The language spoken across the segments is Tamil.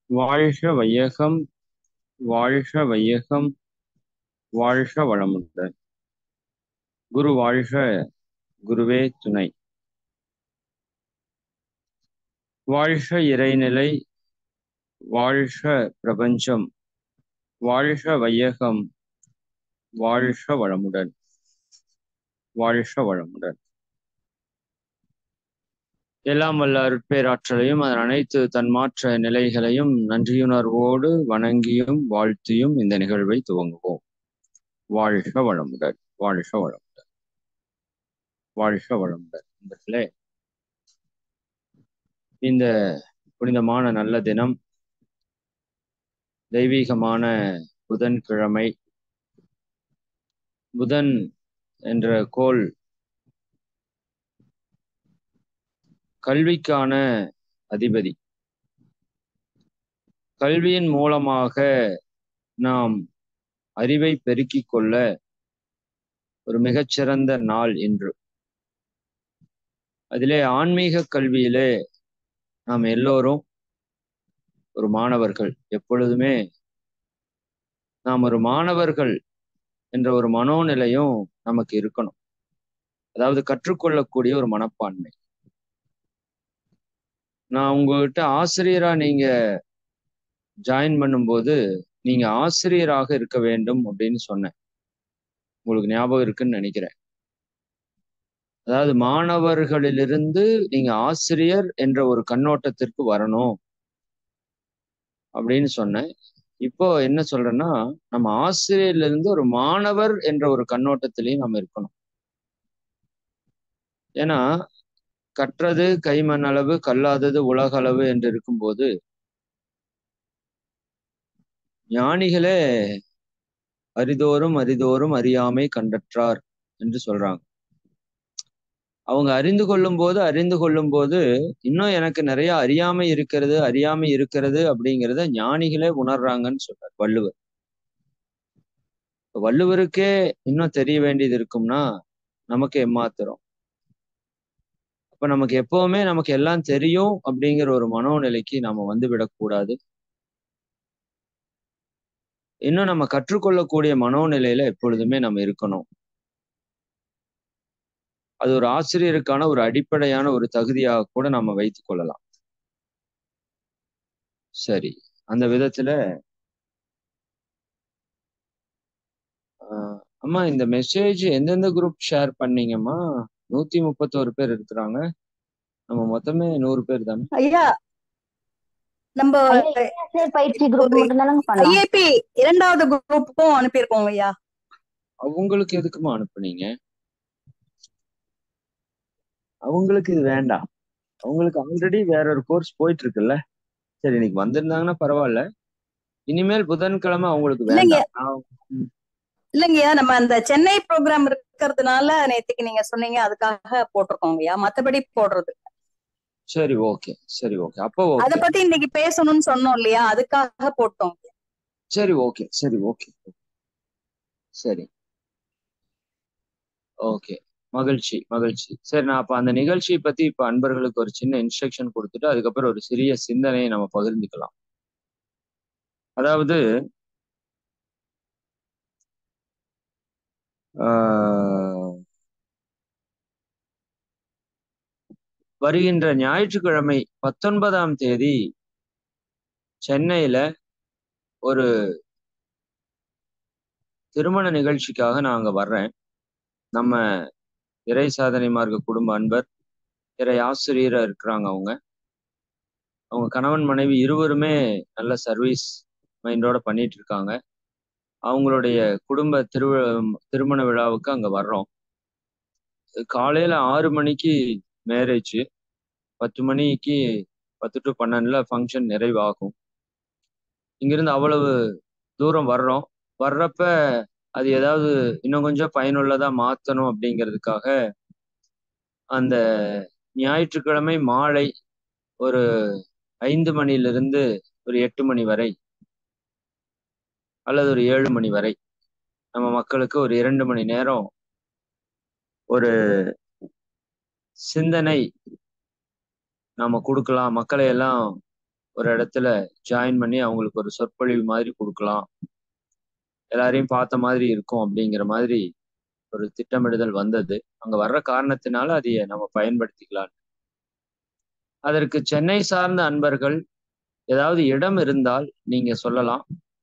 வாழ்க வையகம் வாழ்க வையகம் வாழ்க வளமுடன் குரு வாழ்க குருவே துணை வாழ்க இறைநிலை வாழ்க பிரபஞ்சம் வாழ்க வையகம் வாழ்க வளமுடன் வாழ்க வளமுடன் எல்லாம் வல்ல அருட்பேராற்றலையும் அதன் அனைத்து தன்மாற்ற நிலைகளையும் நன்றியுணர்வோடு வணங்கியும் வாழ்த்தியும் இந்த நிகழ்வை துவங்குவோம் வாழ்க வளமுடன் வாழ்க வளமுடன் வாழ்க வளமுடன் நண்பர்களே இந்த புனிதமான நல்ல தினம் தெய்வீகமான புதன்கிழமை புதன் என்ற கோள் கல்விக்கான அதிபதி கல்வியின் மூலமாக நாம் அறிவை பெருக்கிக் கொள்ள ஒரு மிகச்சிறந்த நாள் இன்று அதிலே ஆன்மீக கல்வியிலே நாம் எல்லோரும் ஒரு மாணவர்கள் எப்பொழுதுமே நாம் ஒரு மாணவர்கள் என்ற ஒரு மனோநிலையும் நமக்கு இருக்கணும் அதாவது கற்றுக்கொள்ளக்கூடிய ஒரு மனப்பான்மை நான் உங்ககிட்ட ஆசிரியரா நீங்க ஜாயின் பண்ணும்போது நீங்க ஆசிரியராக இருக்க வேண்டும் அப்படின்னு சொன்னேன் உங்களுக்கு ஞாபகம் இருக்குன்னு நினைக்கிறேன் அதாவது மாணவர்களிலிருந்து நீங்க ஆசிரியர் என்ற ஒரு கண்ணோட்டத்திற்கு வரணும் அப்படின்னு சொன்னேன் இப்போ என்ன சொல்றேன்னா நம்ம ஆசிரியர்ல இருந்து ஒரு மாணவர் என்ற ஒரு கண்ணோட்டத்திலையும் நம்ம இருக்கணும் ஏன்னா கற்றது கைமண் அளவு கல்லாதது உலக அளவு என்று இருக்கும்போது ஞானிகளே அரிதோறும் அரிதோறும் அறியாமை கண்டற்றார் என்று சொல்றாங்க அவங்க அறிந்து கொள்ளும் போது அறிந்து கொள்ளும் போது இன்னும் எனக்கு நிறைய அறியாமை இருக்கிறது அறியாமை இருக்கிறது அப்படிங்கிறத ஞானிகளே உணர்றாங்கன்னு சொல்றார் வள்ளுவர் வள்ளுவருக்கே இன்னும் தெரிய வேண்டியது இருக்கும்னா நமக்கு எம்மாத்திரம் அப்ப நமக்கு எப்பவுமே நமக்கு எல்லாம் தெரியும் அப்படிங்கிற ஒரு மனோநிலைக்கு நாம வந்து விடக்கூடாது இன்னும் நம்ம கற்றுக்கொள்ளக்கூடிய மனோநிலையில எப்பொழுதுமே நம்ம இருக்கணும் அது ஒரு ஆசிரியருக்கான ஒரு அடிப்படையான ஒரு தகுதியாக கூட நம்ம வைத்துக் கொள்ளலாம் சரி அந்த விதத்துல அம்மா இந்த மெசேஜ் எந்தெந்த குரூப் ஷேர் பண்ணீங்கம்மா நூத்தி முப்பத்தோரு பேர் இருக்கிறாங்க நம்ம மொத்தமே நூறு பேர் தானே ஐயா நம்ம பயிற்சி குரூப் மட்டும் தானங்க பண்ணோம் ஐஏபி இரண்டாவது குரூப்புக்கும் அனுப்பியிருக்கோம் ஐயா அவங்களுக்கு எதுக்குமா அனுப்புனீங்க அவங்களுக்கு இது வேண்டாம் அவங்களுக்கு ஆல்ரெடி வேற ஒரு கோர்ஸ் போயிட்டு இருக்குல்ல சரி இன்னைக்கு வந்திருந்தாங்கன்னா பரவாயில்ல இனிமேல் புதன்கிழமை அவங்களுக்கு இல்லைங்க. வேண்டாம் நான் ம், இல்லைங்கய்யா நம்ம அந்த சென்னை ப்ரோக்ராம் இருக்கிறதுனால நேத்துக்கு நீங்க சொன்னீங்க அதுக்காக போட்டிருக்கோம் ஐயா மத்தபடி போடுறது சரி ஓகே சரி ஓகே அப்போ அத ஓகே பத்தி இன்னைக்கு பேசணும்னு சொன்னோம் இல்லையா அதுக்காக போட்டோம் சரி ஓகே சரி ஓகே சரி ஓகே மகிழ்ச்சி மகிழ்ச்சி சரி நான் அப்ப அந்த நிகழ்ச்சியை பத்தி இப்ப அன்பர்களுக்கு ஒரு சின்ன இன்ஸ்ட்ரக்ஷன் கொடுத்துட்டு அதுக்கப்புறம் ஒரு சிறிய சிந்தனையை நம்ம பகிர்ந்துக்கலாம் அதாவது ஆஹ், வருகின்ற ஞாயிற்றுக்கிழமை பத்தொன்பதாம் தேதி சென்னையில ஒரு திருமண நிகழ்ச்சிக்காக நான் அங்க வர்றேன் நம்ம இறை சாதனை மார்க்க குடும்ப அன்பர் இறை ஆசிரியரா இருக்கிறாங்க அவங்க அவங்க கணவன் மனைவி இருவருமே நல்ல சர்வீஸ் மைண்டோட பண்ணிட்டு இருக்காங்க அவங்களுடைய குடும்ப திரு திருமண விழாவுக்கு அங்க வர்றோம் காலையில ஆறு மணிக்கு மேரேஜ் பத்து மணிக்கு பத்து டு பன்னெண்டுல ஃபங்க்ஷன் நிறைவாகும் இங்கிருந்து அவ்வளவு தூரம் வர்றோம் வர்றப்ப அது ஏதாவது இன்னும் கொஞ்சம் பயனுள்ளதா மாத்தணும் அப்படிங்கிறதுக்காக அந்த ஞாயிற்றுக்கிழமை மாலை ஒரு ஐந்து மணியிலிருந்து ஒரு எட்டு மணி வரை அல்லது ஒரு ஏழு மணி வரை நம்ம மக்களுக்கு ஒரு இரண்டு மணி நேரம் ஒரு சிந்தனை நாம கொடுக்கலாம் மக்களை எல்லாம் ஒரு இடத்துல ஜாயின் பண்ணி அவங்களுக்கு ஒரு சொற்பொழிவு மாதிரி கொடுக்கலாம் எல்லாரையும் பார்த்த மாதிரி இருக்கும் அப்படிங்கிற மாதிரி ஒரு திட்டமிடுதல் வந்தது அங்க வர்ற காரணத்தினால அதைய நம்ம பயன்படுத்திக்கலாம் அதற்கு சென்னை சார்ந்த அன்பர்கள் ஏதாவது இடம் இருந்தால் நீங்க சொல்லலாம்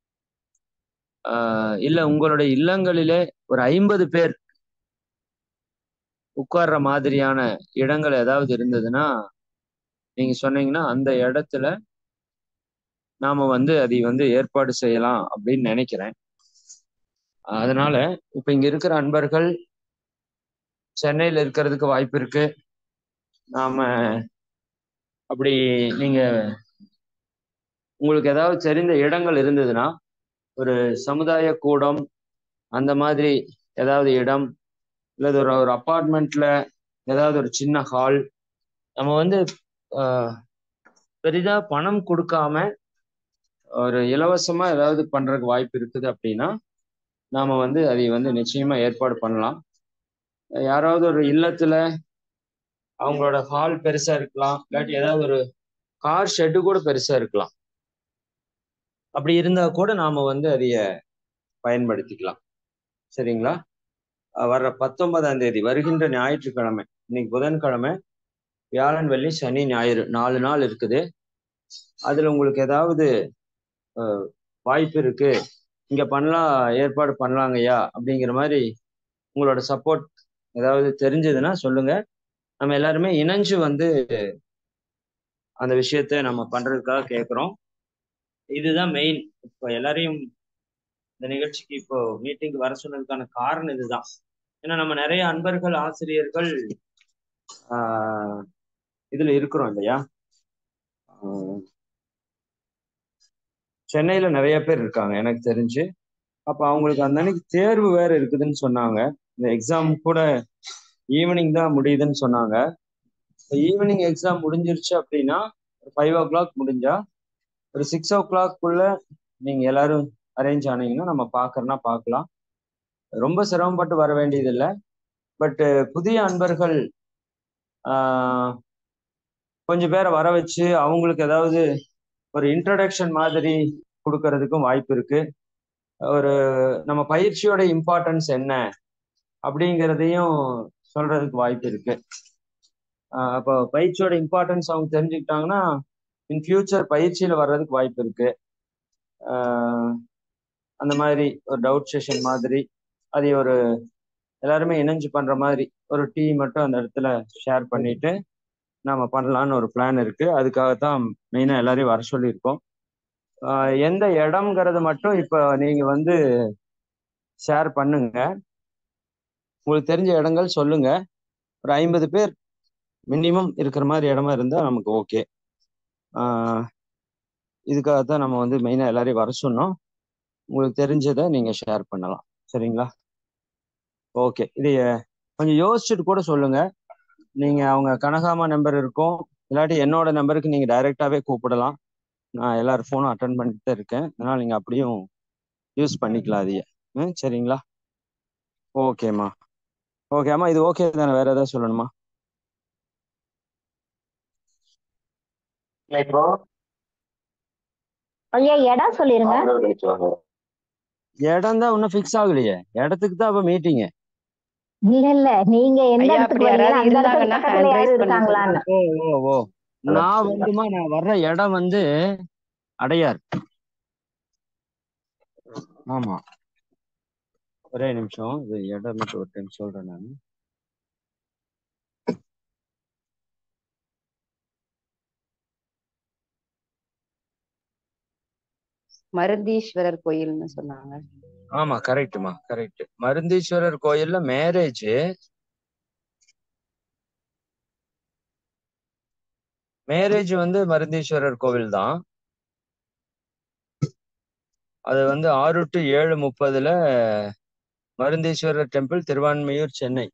ஆஹ் இல்ல உங்களுடைய இல்லங்களிலே ஒரு ஐம்பது பேர் உட்கார்ற மாதிரியான இடங்கள் ஏதாவது இருந்ததுன்னா நீங்க சொன்னீங்கன்னா அந்த இடத்துல நாம வந்து அதை வந்து ஏற்பாடு செய்யலாம் அப்படின்னு நினைக்கிறேன் அதனால இப்ப இங்க இருக்கிற அன்பர்கள் சென்னையில இருக்கிறதுக்கு வாய்ப்பு இருக்கு நாம அப்படி நீங்க உங்களுக்கு ஏதாவது தெரிந்த இடங்கள் இருந்ததுன்னா ஒரு சமுதாய கூடம் அந்த மாதிரி ஏதாவது இடம் இல்லது ஒரு ஒரு அப்பார்ட்மெண்ட்ல ஏதாவது ஒரு சின்ன ஹால் நம்ம வந்து ஆஹ், பெரிதா பணம் கொடுக்காம ஒரு இலவசமா ஏதாவது பண்றதுக்கு வாய்ப்பு இருக்குது அப்படின்னா நாம வந்து அதை வந்து நிச்சயமா ஏற்பாடு பண்ணலாம் யாராவது ஒரு இல்லத்துல அவங்களோட ஹால் பெருசா இருக்கலாம் இல்லாட்டி ஏதாவது ஒரு கார் ஷெட்டு கூட பெருசா இருக்கலாம் அப்படி இருந்தா கூட நாம வந்து அதைய பயன்படுத்திக்கலாம் சரிங்களா அஹ் வர்ற பத்தொன்பதாம் தேதி வருகின்ற ஞாயிற்றுக்கிழமை இன்னைக்கு புதன்கிழமை வியாழன் வெள்ளி சனி ஞாயிறு நாலு நாள் இருக்குது அதுல உங்களுக்கு ஏதாவது அஹ், வாய்ப்பு இருக்கு இங்க பண்ணலாம் ஏற்பாடு பண்ணலாங்கய்யா அப்படிங்கிற மாதிரி உங்களோட சப்போர்ட் ஏதாவது தெரிஞ்சதுன்னா சொல்லுங்க நம்ம எல்லாருமே இணைஞ்சு வந்து அந்த விஷயத்த நம்ம பண்றதுக்காக கேட்குறோம் இதுதான் மெயின் இப்போ எல்லாரையும் இந்த நிகழ்ச்சிக்கு இப்போ மீட்டிங் வர சொன்னதுக்கான காரணம் இதுதான் ஏன்னா நம்ம நிறைய அன்பர்கள் ஆசிரியர்கள் ஆஹ் இதுல இருக்கிறோம் இல்லையா ஆஹ் சென்னையில நிறைய பேர் இருக்காங்க எனக்கு தெரிஞ்சு அப்ப அவங்களுக்கு அந்த அன்னைக்கு தேர்வு வேற இருக்குதுன்னு சொன்னாங்க இந்த எக்ஸாம் கூட ஈவினிங் தான் முடியுதுன்னு சொன்னாங்க ஈவினிங் எக்ஸாம் முடிஞ்சிருச்சு அப்படின்னா ஃபைவ் ஓ கிளாக் முடிஞ்சா ஒரு சிக்ஸ் ஓ கிளாக்குள்ள நீங்க எல்லாரும் அரேஞ்ச் ஆனீங்கன்னா நம்ம பார்க்கறனா பார்க்கலாம் ரொம்ப சிரமப்பட்டு வர வேண்டியதில்லை பட் புதிய அன்பர்கள் ஆஹ், கொஞ்சம் பேரை வர வச்சு அவங்களுக்கு ஏதாவது ஒரு இன்ட்ரடக்ஷன் மாதிரி கொடுக்கறதுக்கும் வாய்ப்பு இருக்கு ஒரு நம்ம பயிற்சியோட இம்பார்ட்டன்ஸ் என்ன அப்படிங்கிறதையும் சொல்றதுக்கு வாய்ப்பு இருக்கு ஆஹ் அப்போ பயிற்சியோட இம்பார்ட்டன்ஸ் அவங்க தெரிஞ்சுக்கிட்டாங்கன்னா இன் ஃபியூச்சர் பயிற்சியில வர்றதுக்கு வாய்ப்பு இருக்கு ஆஹ் அந்த மாதிரி ஒரு டவுட் செஷன் மாதிரி அதை ஒரு எல்லாருமே இணைஞ்சு பண்ற மாதிரி ஒரு டீ மட்டும் அந்த இடத்துல ஷேர் பண்ணிட்டு நாம பண்ணலான்னு ஒரு பிளான் இருக்கு அதுக்காகத்தான் மெயினா எல்லாரையும் வர சொல்லியிருக்கோம் ஆஹ் எந்த இடம்ங்கிறது மட்டும் இப்போ நீங்க வந்து ஷேர் பண்ணுங்க உங்களுக்கு தெரிஞ்ச இடங்கள் சொல்லுங்க ஒரு ஐம்பது பேர் மினிமம் இருக்கிற மாதிரி இடமா இருந்தா நமக்கு ஓகே இதுக்காகத்தான் நம்ம வந்து மெயினா எல்லாரையும் வர சொன்னோம் உங்களுக்கு தெரிஞ்சதை நீங்க ஷேர் பண்ணலாம் சரிங்களா ஓகே இது கொஞ்சம் யோசிச்சுட்டு கூட சொல்லுங்க நீங்க அவங்க கனகாமா நம்பர் இருக்கும் இல்லாட்டி என்னோட நம்பருக்கு நீங்க டைரக்டாவே கூப்பிடலாம் நான் எல்லார் ஃபோனும் அட்டன் பண்ணிட்டு தான் இருக்கேன் அதனால நீங்க அப்படியும் யூஸ் பண்ணிக்கலாம் அதையே ம் சரிங்களா ஓகேம்மா ஓகேம்மா இது ஓகே தானே வேற ஏதாவது சொல்லணுமா ஐயா இடம் சொல்லிருங்க இடம் தான் இன்னும் ஃபிக்ஸ் ஆகலையே இடத்துக்கு தான் அப்ப மீட்டிங் இல்ல இல்ல நீங்க எந்த ஐயா, இடத்துக்கு அப்படி வரீங்க அந்த யாராவது இடத்துக்கு இருந்தாங்கன்னா பக்கத்துல hand யாரும் raise பண்ண இருக்காங்களான்னு ஓ ஓ ஓ நான் வந்துமா நான் வர்ற இடம் வந்து அடையார் ஆமா ஒரே நிமிஷம் இது இடம் மட்டும் ஒரு டைம் சொல்றேன் நான் மருந்தீஸ்வரர் கோயில்னு சொன்னாங்க ஆமா கரெக்ட்மா கரெக்ட் மருந்தீஸ்வரர் கோயில்ல மேரேஜ் மேரேஜ் வந்து மருந்தீஸ்வரர் கோவில் தான் அது வந்து ஆறு டு ஏழு முப்பதுல மருந்தீஸ்வரர் டெம்பிள் திருவான்மையூர் சென்னை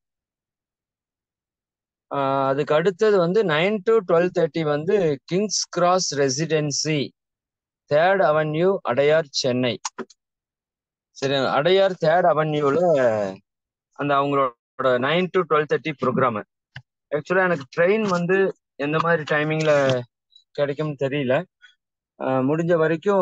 ஆஹ் அதுக்கு அடுத்தது வந்து நைன் டு டுவெல் தேர்ட்டி வந்து Kings Cross Residency third avenue Adyar Chennai சரி அடையார் தேர்ட் அவென்யூல அந்த அவங்களோட nine to twelve thirty program actually எனக்கு ட்ரெயின் வந்து எந்த மாதிரி டைமிங்ல கிடைக்கும்னு தெரியல ஆஹ் முடிஞ்ச வரைக்கும்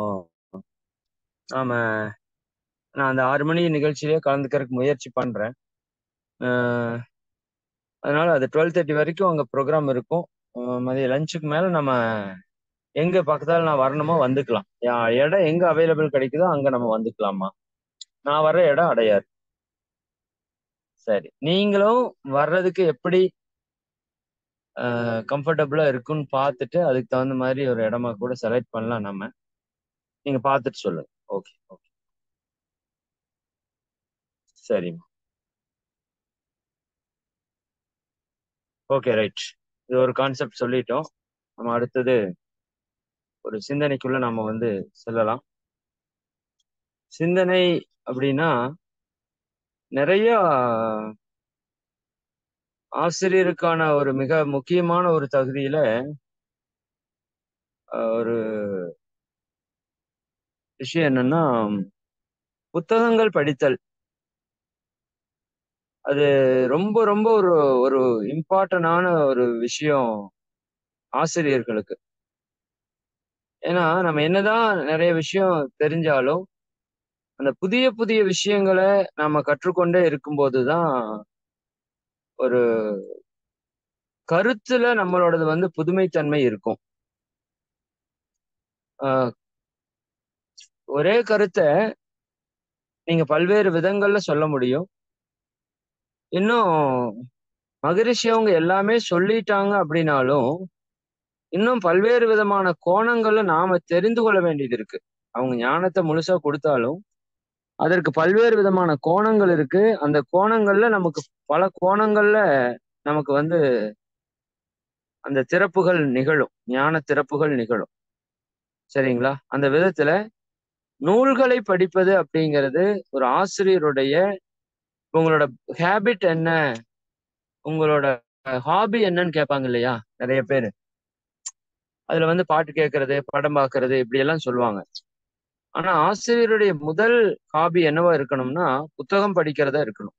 நாம நான் அந்த ஆறு மணி நிகழ்ச்சியிலே கலந்துக்கிறதுக்கு முயற்சி பண்றேன் ஆஹ் அதனால அது டுவெல் தேர்ட்டி வரைக்கும் அங்க ப்ரோக்ராம் இருக்கும் ஆஹ் மதிய லஞ்சுக்கு மேல நம்ம எங்க பக்கத்தால நான் வரணுமோ வந்துக்கலாம் யா- இடம் எங்க அவைலபிள் கிடைக்குதோ அங்க நம்ம வந்துக்கலாமா நான் வர்ற இடம் அடையாது சரி நீங்களும் வர்றதுக்கு எப்படி கம்ஃபர்டபுளா இருக்குன்னு பார்த்துட்டு அதுக்கு தகுந்த மாதிரி ஒரு இடமா கூட செலக்ட் பண்ணலாம் நம்ம நீங்க பார்த்துட்டு சொல்லுங்க ஓகே ஓகே சரிம்மா ஓகே ரைட் இது ஒரு கான்செப்ட் சொல்லிட்டோம் நம்ம அடுத்தது ஒரு சிந்தனைக்குள்ள நாம வந்து செல்லலாம் சிந்தனை அப்படின்னா நிறைய ஆசிரியருக்கான ஒரு மிக முக்கியமான ஒரு தகுதியில அஹ், ஒரு விஷயம் என்னன்னா புத்தகங்கள் படித்தல் அது ரொம்ப ரொம்ப ஒரு ஒரு இம்பார்ட்டன்டான ஒரு விஷயம் ஆசிரியர்களுக்கு ஏன்னா நம்ம என்னதான் நிறைய விஷயம் தெரிஞ்சாலும் அந்த புதிய புதிய விஷயங்களை நாம கற்றுக்கொண்டே இருக்கும்போதுதான் ஒரு கருத்துல நம்மளோடது வந்து புதுமைத்தன்மை இருக்கும் ஆஹ் ஒரே கருத்தை நீங்க பல்வேறு விதங்கள்ல சொல்ல முடியும் இன்னும் மகரிஷி அவங்க எல்லாமே சொல்லிட்டாங்க அப்படின்னாலும் இன்னும் பல்வேறு விதமான கோணங்கள்ல நாம தெரிந்து கொள்ள வேண்டியது இருக்கு அவங்க ஞானத்தை முழுசா கொடுத்தாலும் அதற்கு பல்வேறு விதமான கோணங்கள் இருக்கு அந்த கோணங்கள்ல நமக்கு பல கோணங்கள்ல நமக்கு வந்து அந்த திறப்புகள் நிகழும் ஞான திறப்புகள் நிகழும் சரிங்களா அந்த விதத்துல நூல்களை படிப்பது அப்படிங்கிறது ஒரு ஆசிரியருடைய உங்களோட ஹேபிட் என்ன உங்களோட ஹாபி என்னன்னு கேட்பாங்க இல்லையா நிறைய பேர் அதுல வந்து பாட்டு கேட்கறது படம் பார்க்கறது இப்படி எல்லாம் சொல்லுவாங்க ஆனா ஆசிரியருடைய முதல் ஹாபி என்னவா இருக்கணும்னா புத்தகம் படிக்கிறதா இருக்கணும்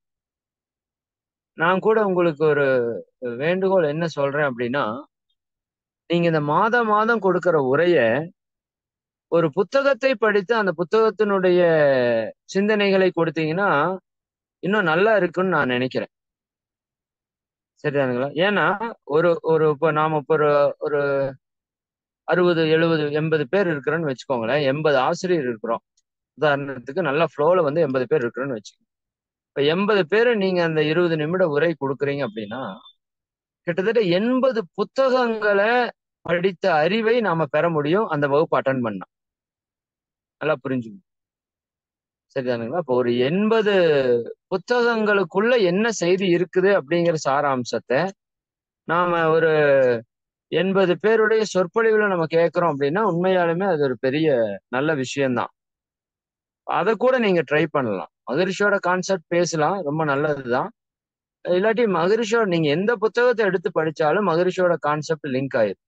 நான் கூட உங்களுக்கு ஒரு வேண்டுகோள் என்ன சொல்றேன் அப்படின்னா நீங்க இந்த மாதம் மாதம் கொடுக்கிற உரைய ஒரு புத்தகத்தை படித்து அந்த புத்தகத்தினுடைய சிந்தனைகளை கொடுத்தீங்கன்னா இன்னும் நல்லா இருக்குன்னு நான் நினைக்கிறேன் சரிதானுங்களா ஏன்னா ஒரு ஒரு இப்போ நாம இப்போ ஒரு ஒரு அறுபது எழுபது எண்பது பேர் இருக்கிறோன்னு வச்சுக்கோங்களேன் எண்பது ஆசிரியர் இருக்கிறோம் உதாரணத்துக்கு நல்ல ஃப்ளோல வந்து எண்பது பேர் இருக்கிறோன்னு வச்சுக்கோங்க இப்ப எண்பது பேர் நீங்க அந்த இருபது நிமிட உரை கொடுக்குறீங்க அப்படின்னா கிட்டத்தட்ட எண்பது புத்தகங்களை படித்த அறிவை நாம பெற முடியும் அந்த வகுப்பு அட்டன் பண்ணா நல்லா புரிஞ்சுக்கணும் சரிதானுங்களா இப்போ ஒரு எண்பது புத்தகங்களுக்குள்ள என்ன செய்தி இருக்குது அப்படிங்கிற சாராம்சத்தை நாம ஒரு எண்பது பேருடைய சொற்பொழிவுல நம்ம கேட்கிறோம் அப்படின்னா உண்மையாலுமே அது ஒரு பெரிய நல்ல விஷயம்தான் அதை கூட நீங்க ட்ரை பண்ணலாம் மகரிஷியோட கான்செப்ட் பேசலாம் ரொம்ப நல்லதுதான் இல்லாட்டி மகரிஷியோட நீங்க எந்த புத்தகத்தை எடுத்து படிச்சாலும் மகரிஷியோட கான்செப்ட் லிங்க் ஆயிரும்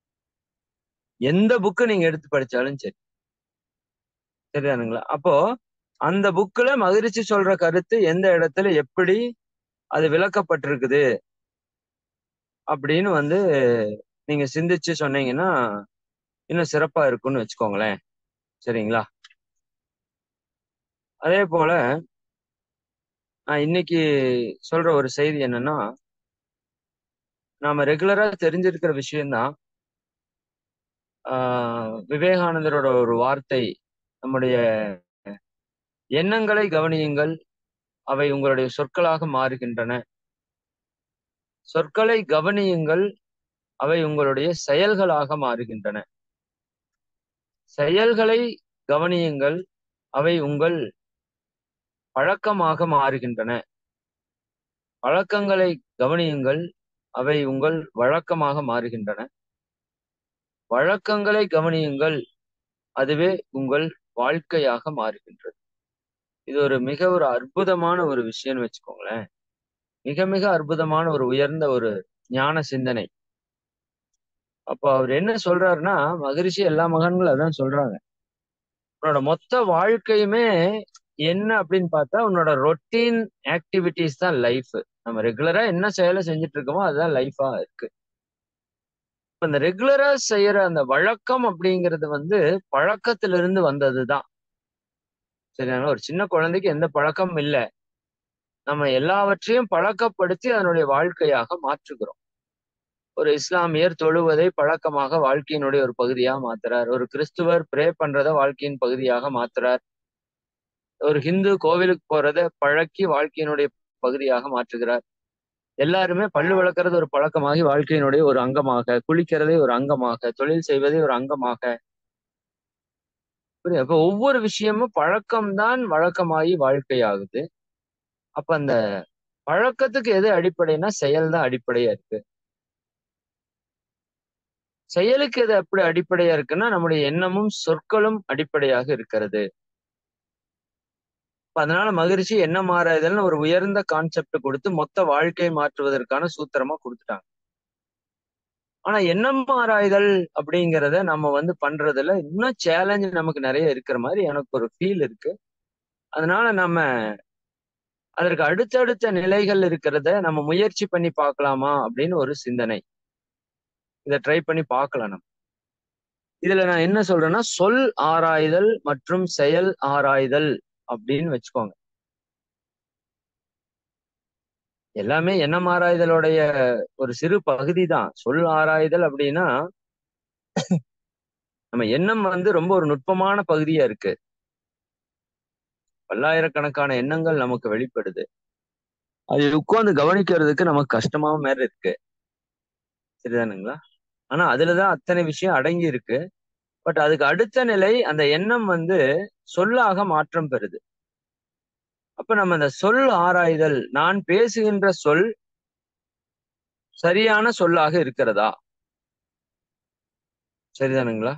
எந்த புக்கு நீங்க எடுத்து படிச்சாலும் சரி சரிதானுங்களா அப்போ அந்த புக்ல மகிழ்ச்சி சொல்ற கருத்து எந்த இடத்துல எப்படி அது விளக்கப்பட்டிருக்குது அப்படின்னு வந்து நீங்க சிந்திச்சு சொன்னீங்கன்னா இன்னும் சிறப்பா இருக்கும்னு வச்சுக்கோங்களேன் சரிங்களா அதே போல நான் இன்னைக்கு சொல்ற ஒரு செய்தி என்னன்னா நாம ரெகுலரா தெரிஞ்சிருக்கிற விஷயம்தான் ஆஹ் விவேகானந்தரோட ஒரு வார்த்தை நம்முடைய எண்ணங்களை கவனியுங்கள் அவை உங்களுடைய சொற்களாக மாறுகின்றன சொற்களை கவனியுங்கள் அவை உங்களுடைய செயல்களாக மாறுகின்றன செயல்களை கவனியுங்கள் அவை உங்கள் பழக்கமாக மாறுகின்றன பழக்கங்களை கவனியுங்கள் அவை உங்கள் வழக்கமாக மாறுகின்றன வழக்கங்களை கவனியுங்கள் அதுவே உங்கள் வாழ்க்கையாக மாறுகின்றது இது ஒரு மிக ஒரு அற்புதமான ஒரு விஷயம்னு வச்சுக்கோங்களேன் மிக மிக அற்புதமான ஒரு உயர்ந்த ஒரு ஞான சிந்தனை அப்போ அவர் என்ன சொல்றாருன்னா மகரிஷி எல்லா மகன்களும் அதான் சொல்றாங்க உன்னோட மொத்த வாழ்க்கையுமே என்ன அப்படின்னு பார்த்தா உன்னோட ரொட்டீன் ஆக்டிவிட்டிஸ் தான் லைஃப் நம்ம ரெகுலரா என்ன செயலை செஞ்சுட்டு இருக்கோமோ அதுதான் லைஃபா இருக்கு இப்ப இந்த ரெகுலரா செய்யற அந்த வழக்கம் அப்படிங்கிறது வந்து பழக்கத்திலிருந்து வந்ததுதான் சரிங்களா ஒரு சின்ன குழந்தைக்கு எந்த பழக்கம் இல்லை நம்ம எல்லாவற்றையும் பழக்கப்படுத்தி அதனுடைய வாழ்க்கையாக மாற்றுகிறோம் ஒரு இஸ்லாமியர் தொழுவதை பழக்கமாக வாழ்க்கையினுடைய ஒரு பகுதியா மாத்துறார் ஒரு கிறிஸ்துவர் ப்ரே பண்றத வாழ்க்கையின் பகுதியாக மாத்துறார் ஒரு ஹிந்து கோவிலுக்கு போறத பழக்கி வாழ்க்கையினுடைய பகுதியாக மாற்றுகிறார் எல்லாருமே பல்லு வளர்க்கறது ஒரு பழக்கமாகி வாழ்க்கையினுடைய ஒரு அங்கமாக குளிக்கிறதை ஒரு அங்கமாக தொழில் செய்வதை ஒரு அங்கமாக புரியுது அப்ப ஒவ்வொரு விஷயமும் பழக்கம்தான் வழக்கமாகி வாழ்க்கையாகுது அப்ப அந்த பழக்கத்துக்கு எது அடிப்படைனா செயல் தான் அடிப்படையா இருக்கு செயலுக்கு எது எப்படி அடிப்படையா இருக்குன்னா நம்முடைய எண்ணமும் சொற்களும் அடிப்படையாக இருக்கிறது அதனால மகிழ்ச்சி என்ன மாறாதல்னு ஒரு உயர்ந்த கான்செப்ட் கொடுத்து மொத்த வாழ்க்கையை மாற்றுவதற்கான சூத்திரமா கொடுத்துட்டாங்க ஆனா எண்ணம் ஆராய்தல் அப்படிங்கிறத நம்ம வந்து பண்றதுல இன்னும் சேலஞ்சு நமக்கு நிறைய இருக்கிற மாதிரி எனக்கு ஒரு ஃபீல் இருக்கு அதனால நம்ம அதற்கு அடுத்தடுத்த நிலைகள் இருக்கிறத நம்ம முயற்சி பண்ணி பார்க்கலாமா அப்படின்னு ஒரு சிந்தனை இதை ட்ரை பண்ணி பார்க்கலாம் நம்ம இதுல நான் என்ன சொல்றேன்னா சொல் ஆராய்தல் மற்றும் செயல் ஆராய்தல் அப்படின்னு வச்சுக்கோங்க எல்லாமே எண்ணம் ஆராய்தலுடைய ஒரு சிறு பகுதி தான் சொல் ஆராய்தல் அப்படின்னா நம்ம எண்ணம் வந்து ரொம்ப ஒரு நுட்பமான பகுதியா இருக்கு பல்லாயிரக்கணக்கான எண்ணங்கள் நமக்கு வெளிப்படுது அது உட்கார்ந்து கவனிக்கிறதுக்கு நமக்கு கஷ்டமாவும் மேல இருக்கு சரிதானுங்களா ஆனா அதுலதான் அத்தனை விஷயம் அடங்கி இருக்கு பட் அதுக்கு அடுத்த நிலை அந்த எண்ணம் வந்து சொல்லாக மாற்றம் பெறுது அப்ப நம்ம அந்த சொல் ஆராய்தல் நான் பேசுகின்ற சொல் சரியான சொல்லாக இருக்கிறதா சரிதானுங்களா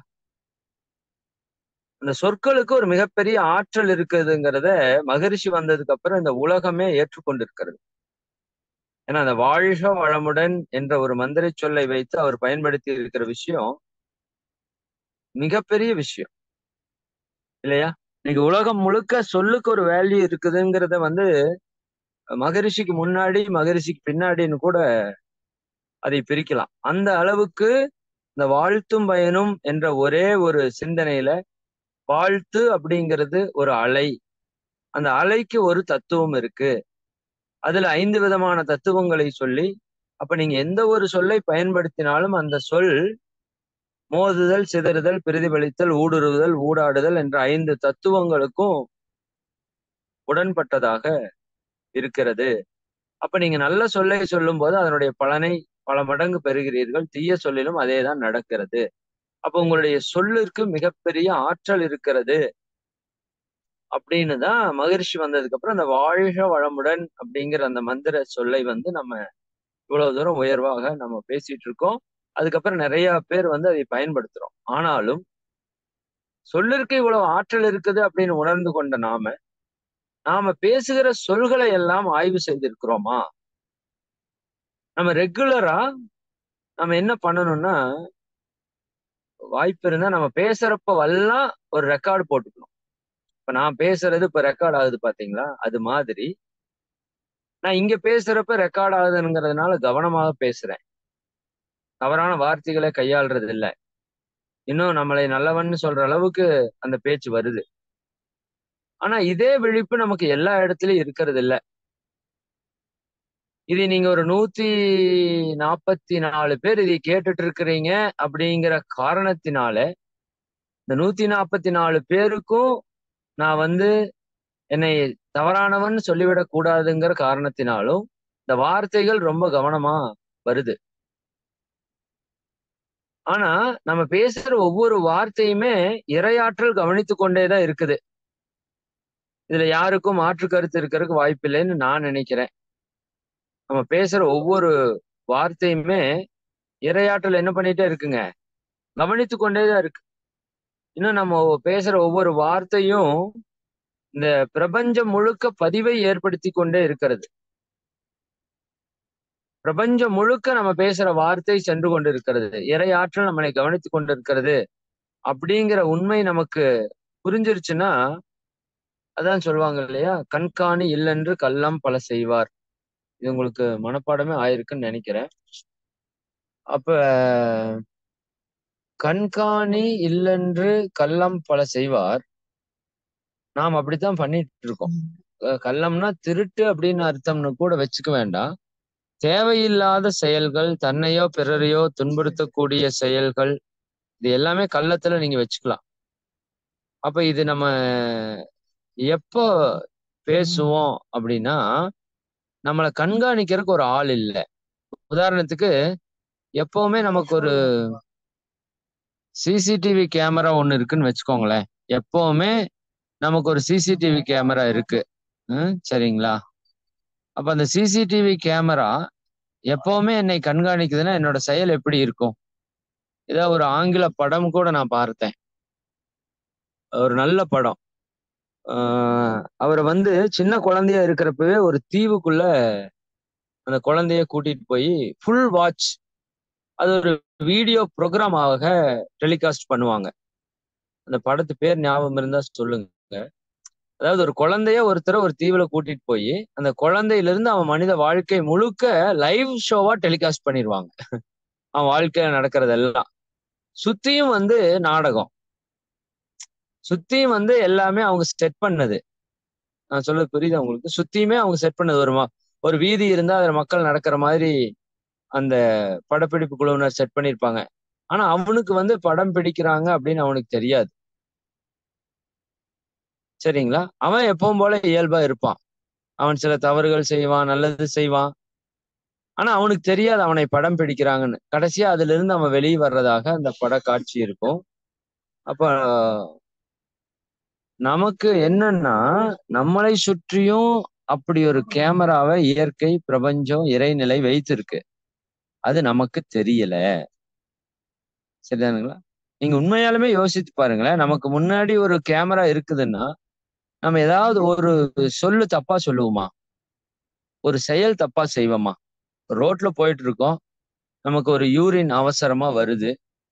அந்த சொற்களுக்கு ஒரு மிகப்பெரிய ஆற்றல் இருக்குதுங்கிறத மகரிஷி வந்ததுக்கு அப்புறம் இந்த உலகமே ஏற்றுக்கொண்டிருக்கிறது ஏன்னா அந்த வாழ்க வளமுடன் என்ற ஒரு மந்திர சொல்லை வைத்து அவர் பயன்படுத்தி இருக்கிற விஷயம் மிகப்பெரிய விஷயம் இல்லையா இன்னைக்கு உலகம் முழுக்க சொல்லுக்கு ஒரு வேல்யூ இருக்குதுங்கிறத வந்து மகரிஷிக்கு முன்னாடி மகரிஷிக்கு பின்னாடின்னு கூட அதை பிரிக்கலாம் அந்த அளவுக்கு இந்த வாழ்த்தும் பயனும் என்ற ஒரே ஒரு சிந்தனையில வாழ்த்து அப்படிங்கிறது ஒரு அலை அந்த அலைக்கு ஒரு தத்துவம் இருக்கு அதுல ஐந்து விதமான தத்துவங்களை சொல்லி அப்ப நீங்க எந்த ஒரு சொல்லை பயன்படுத்தினாலும் அந்த சொல் மோதுதல் சிதறுதல் பிரதிபலித்தல் ஊடுருவுதல் ஊடாடுதல் என்ற ஐந்து தத்துவங்களுக்கும் உடன்பட்டதாக இருக்கிறது அப்ப நீங்க நல்ல சொல்லை சொல்லும் போது அதனுடைய பலனை பல மடங்கு பெறுகிறீர்கள் தீய சொல்லிலும் அதே தான் நடக்கிறது அப்ப உங்களுடைய சொல்லிற்கு மிகப்பெரிய ஆற்றல் இருக்கிறது அப்படின்னு தான் மகிழ்ச்சி வந்ததுக்கு அப்புறம் அந்த வாழ்க வளமுடன் அப்படிங்கிற அந்த மந்திர சொல்லை வந்து நம்ம இவ்வளவு தூரம் உயர்வாக நம்ம பேசிட்டு இருக்கோம் அதுக்கப்புறம் நிறைய பேர் வந்து அதை பயன்படுத்துறோம் ஆனாலும் சொல்லிற்கு இவ்வளவு ஆற்றல் இருக்குது அப்படின்னு உணர்ந்து கொண்ட நாம நாம பேசுகிற சொல்களை எல்லாம் ஆய்வு செய்திருக்கிறோமா நம்ம ரெகுலரா நம்ம என்ன பண்ணணும்னா வாய்ப்பு இருந்தா நம்ம பேசுறப்ப எல்லாம் ஒரு ரெக்கார்டு போட்டுக்கணும் இப்ப நான் பேசுறது இப்ப ரெக்கார்ட் ஆகுது பாத்தீங்களா அது மாதிரி நான் இங்க பேசுறப்ப ரெக்கார்ட் ஆகுதுங்கிறதுனால கவனமாக பேசுறேன் தவறான வார்த்தைகளை கையாளுறது இல்லை இன்னும் நம்மளை நல்லவன்னு சொல்ற அளவுக்கு அந்த பேச்சு வருது ஆனா இதே விழிப்பு நமக்கு எல்லா இடத்துலயும் இருக்கிறது இல்ல இது நீங்க ஒரு நூத்தி நாற்பத்தி நாலு பேர் இதை கேட்டுட்டு இருக்கிறீங்க அப்படிங்கிற காரணத்தினால இந்த நூத்தி நாற்பத்தி நாலு பேருக்கும் நான் வந்து என்னை தவறானவன் சொல்லிவிடக் கூடாதுங்கிற காரணத்தினாலும் இந்த வார்த்தைகள் ரொம்ப கவனமா வருது ஆனா நம்ம பேசுற ஒவ்வொரு வார்த்தையுமே இரையாற்றல் கவனித்து கொண்டேதான் இருக்குது இதுல யாருக்கும் மாற்று கருத்து இருக்கிறதுக்கு வாய்ப்பு இல்லைன்னு நான் நினைக்கிறேன் நம்ம பேசுற ஒவ்வொரு வார்த்தையுமே இரையாற்றல் என்ன பண்ணிட்டே இருக்குங்க கவனித்து கொண்டேதான் இருக்கு இன்னும் நம்ம பேசுற ஒவ்வொரு வார்த்தையும் இந்த பிரபஞ்சம் முழுக்க பதிவை ஏற்படுத்தி கொண்டே இருக்கிறது பிரபஞ்சம் முழுக்க நம்ம பேசுற வார்த்தை சென்று கொண்டு இருக்கிறது இறையாற்றல் நம்மளை கவனித்து கொண்டிருக்கிறது அப்படிங்கிற உண்மை நமக்கு புரிஞ்சிருச்சுன்னா அதான் சொல்லுவாங்க இல்லையா கண்காணி இல்லென்று கள்ளம் பல செய்வார் இது உங்களுக்கு மனப்பாடமே ஆயிருக்குன்னு நினைக்கிறேன் அப்ப கண்காணி இல்லென்று கள்ளம் பல செய்வார் நாம் அப்படித்தான் பண்ணிட்டு இருக்கோம் அஹ் கள்ளம்னா திருட்டு அப்படின்னு அர்த்தம்னு கூட வச்சுக்க வேண்டாம் தேவையில்லாத செயல்கள் தன்னையோ பிறரையோ துன்புறுத்தக்கூடிய செயல்கள் இது எல்லாமே கள்ளத்துல நீங்க வச்சுக்கலாம் அப்ப இது நம்ம எப்போ பேசுவோம் அப்படின்னா நம்மளை கண்காணிக்கிறதுக்கு ஒரு ஆள் இல்லை உதாரணத்துக்கு எப்பவுமே நமக்கு ஒரு சிசிடிவி கேமரா ஒண்ணு இருக்குன்னு வச்சுக்கோங்களேன் எப்பவுமே நமக்கு ஒரு சிசிடிவி கேமரா இருக்கு ம், சரிங்களா அப்ப அந்த சிசிடிவி கேமரா எப்பவுமே என்னை கண்காணிக்குதுன்னா என்னோட செயல் எப்படி இருக்கும் ஏதோ ஒரு ஆங்கில படம் கூட நான் பார்த்தேன் ஒரு நல்ல படம் ஆஹ் அவரை வந்து சின்ன குழந்தையா இருக்கிறப்பவே ஒரு தீவுக்குள்ள அந்த குழந்தைய கூட்டிட்டு போய் ஃபுல் வாட்ச் அது ஒரு வீடியோ ப்ரோக்ராமாக டெலிகாஸ்ட் பண்ணுவாங்க அந்த படத்து பேர் ஞாபகம் இருந்தா சொல்லுங்க அதாவது ஒரு குழந்தைய ஒருத்தர் ஒரு தீவுல கூட்டிட்டு போய் அந்த குழந்தையில இருந்து அவன் மனித வாழ்க்கை முழுக்க லைவ் ஷோவா டெலிகாஸ்ட் பண்ணிடுவாங்க அவன் வாழ்க்கையில நடக்கிறதெல்லாம் சுத்தியும் வந்து நாடகம் சுத்தியும் வந்து எல்லாமே அவங்க செட் பண்ணது நான் சொல்றது புரியுதா உங்களுக்கு சுத்தியுமே அவங்க செட் பண்ணது ஒரு ம- ஒரு வீதி இருந்தா அதுல மக்கள் நடக்கிற மாதிரி அந்த படப்பிடிப்பு குழுவினர் செட் பண்ணியிருப்பாங்க ஆனா அவனுக்கு வந்து படம் பிடிக்கிறாங்க அப்படின்னு அவனுக்கு தெரியாது சரிங்களா அவன் எப்பவும் போல இயல்பா இருப்பான் அவன் சில தவறுகள் செய்வான் நல்லது செய்வான் ஆனா அவனுக்கு தெரியாது அவனை படம் பிடிக்கிறாங்கன்னு கடைசியா அதுல இருந்து அவன் வெளியே வர்றதாக அந்த பட காட்சி இருக்கும் அப்ப நமக்கு என்னன்னா நம்மளை சுற்றியும் அப்படி ஒரு கேமராவை இயற்கை பிரபஞ்சம் இறைநிலை வைத்திருக்கு அது நமக்கு தெரியல சரிதானுங்களா நீங்க உண்மையாலுமே யோசித்து பாருங்களேன் நமக்கு முன்னாடி ஒரு கேமரா இருக்குதுன்னா நம்ம ஏதாவது ஒரு சொல்லு தப்பா சொல்லுவோமா ஒரு செயல் தப்பா செய்வோமா ரோட்ல போயிட்டு இருக்கோம் நமக்கு ஒரு யூரின் அவசரமா வருது